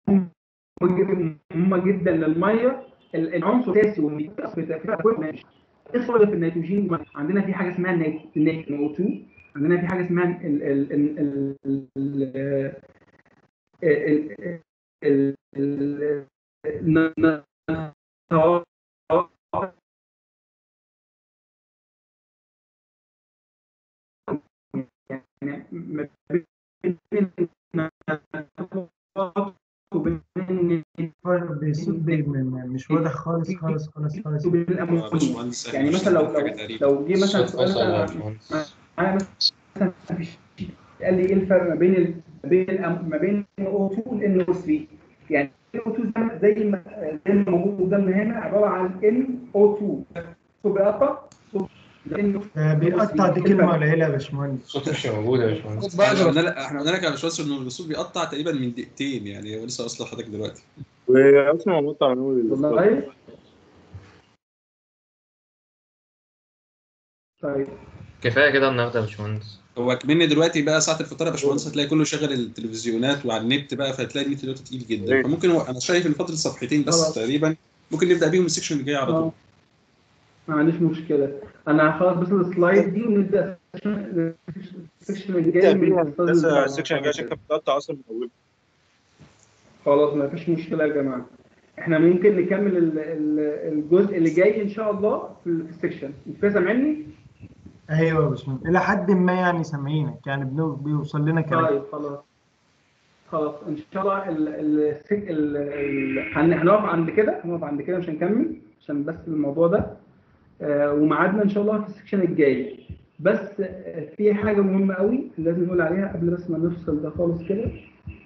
مهمه جدا للميه ال- العنصر الاساسي واللي بيأثر في تأثير على كل ماشي ايه الصوره في النيتروجين عندنا في حاجه اسمها النيت النيت NO2 عندنا في حاجه اسمها ال ال ال ال ال ال ال ال ال يعني ما بين وبين الصوت بي- م- مش واضح خالص خالص خالص خالص وبين يا الامونيا باشمهندس إحنا يعني مش مثلا لو فاهمين لو حاجة تقريبا. لو جه مثلا الصوت سؤال فصل يا مثلا باشمهندس معايا مثلا في شيء قال لي ايه الفرق ما بين ال- ما بين الأم- ما بين O2 وال NO3 يعني NO2 ده زي ما زي ما موجود قدامنا هنا عباره عن NO2 صوت بيقطع صوت NO3. آه، بيقطع دي كلمة قليلة يا باشمهندس الصوت مش موجود يا باشمهندس احنا قلنا لك احنا قلنا لك يا باشمهندس ان الرسول بيقطع تقريبا من دقيقتين يعني هو لسه واصل لحضرتك دلوقتي واسمع مقطع من اول والله غايب طيب كفايه كده النهارده يا باشمهندس هو كمان دلوقتي بقى ساعه الفطار يا باشمهندس هتلاقي كله شغل التلفزيونات وعلى النت بقى فهتلاقي النت دلوقتي تقيل جدا إيه. فممكن هو- انا شايف ان فاضل صفحتين بس خلاص. تقريبا ممكن نبدا بيهم السكشن اللي جاي على طول اه ما عنديش مشكله انا هخلص بس السلايد دي ونبدا السكشن الجاي من الأستاذ لسه السكشن الجاي عشان كان بتقطع اصلا من اول خلاص ما فيش مشكله يا جماعه احنا ممكن نكمل ال- ال- الجزء اللي جاي ان شاء الله في ال- في السكشن انت كده سامعني ايوه يا باشمهندس الى حد ما يعني سامعينك يعني بنو- بيوصل لنا كلام طيب خلاص خلاص ان شاء الله ال ال ال ال هن- هنقف عند كده هنقف عند كده مش هنكمل عشان بس الموضوع ده آه وميعادنا ان شاء الله في السكشن الجاي بس آه، في حاجه مهمه قوي لازم نقول عليها قبل بس ما نفصل ده خالص كده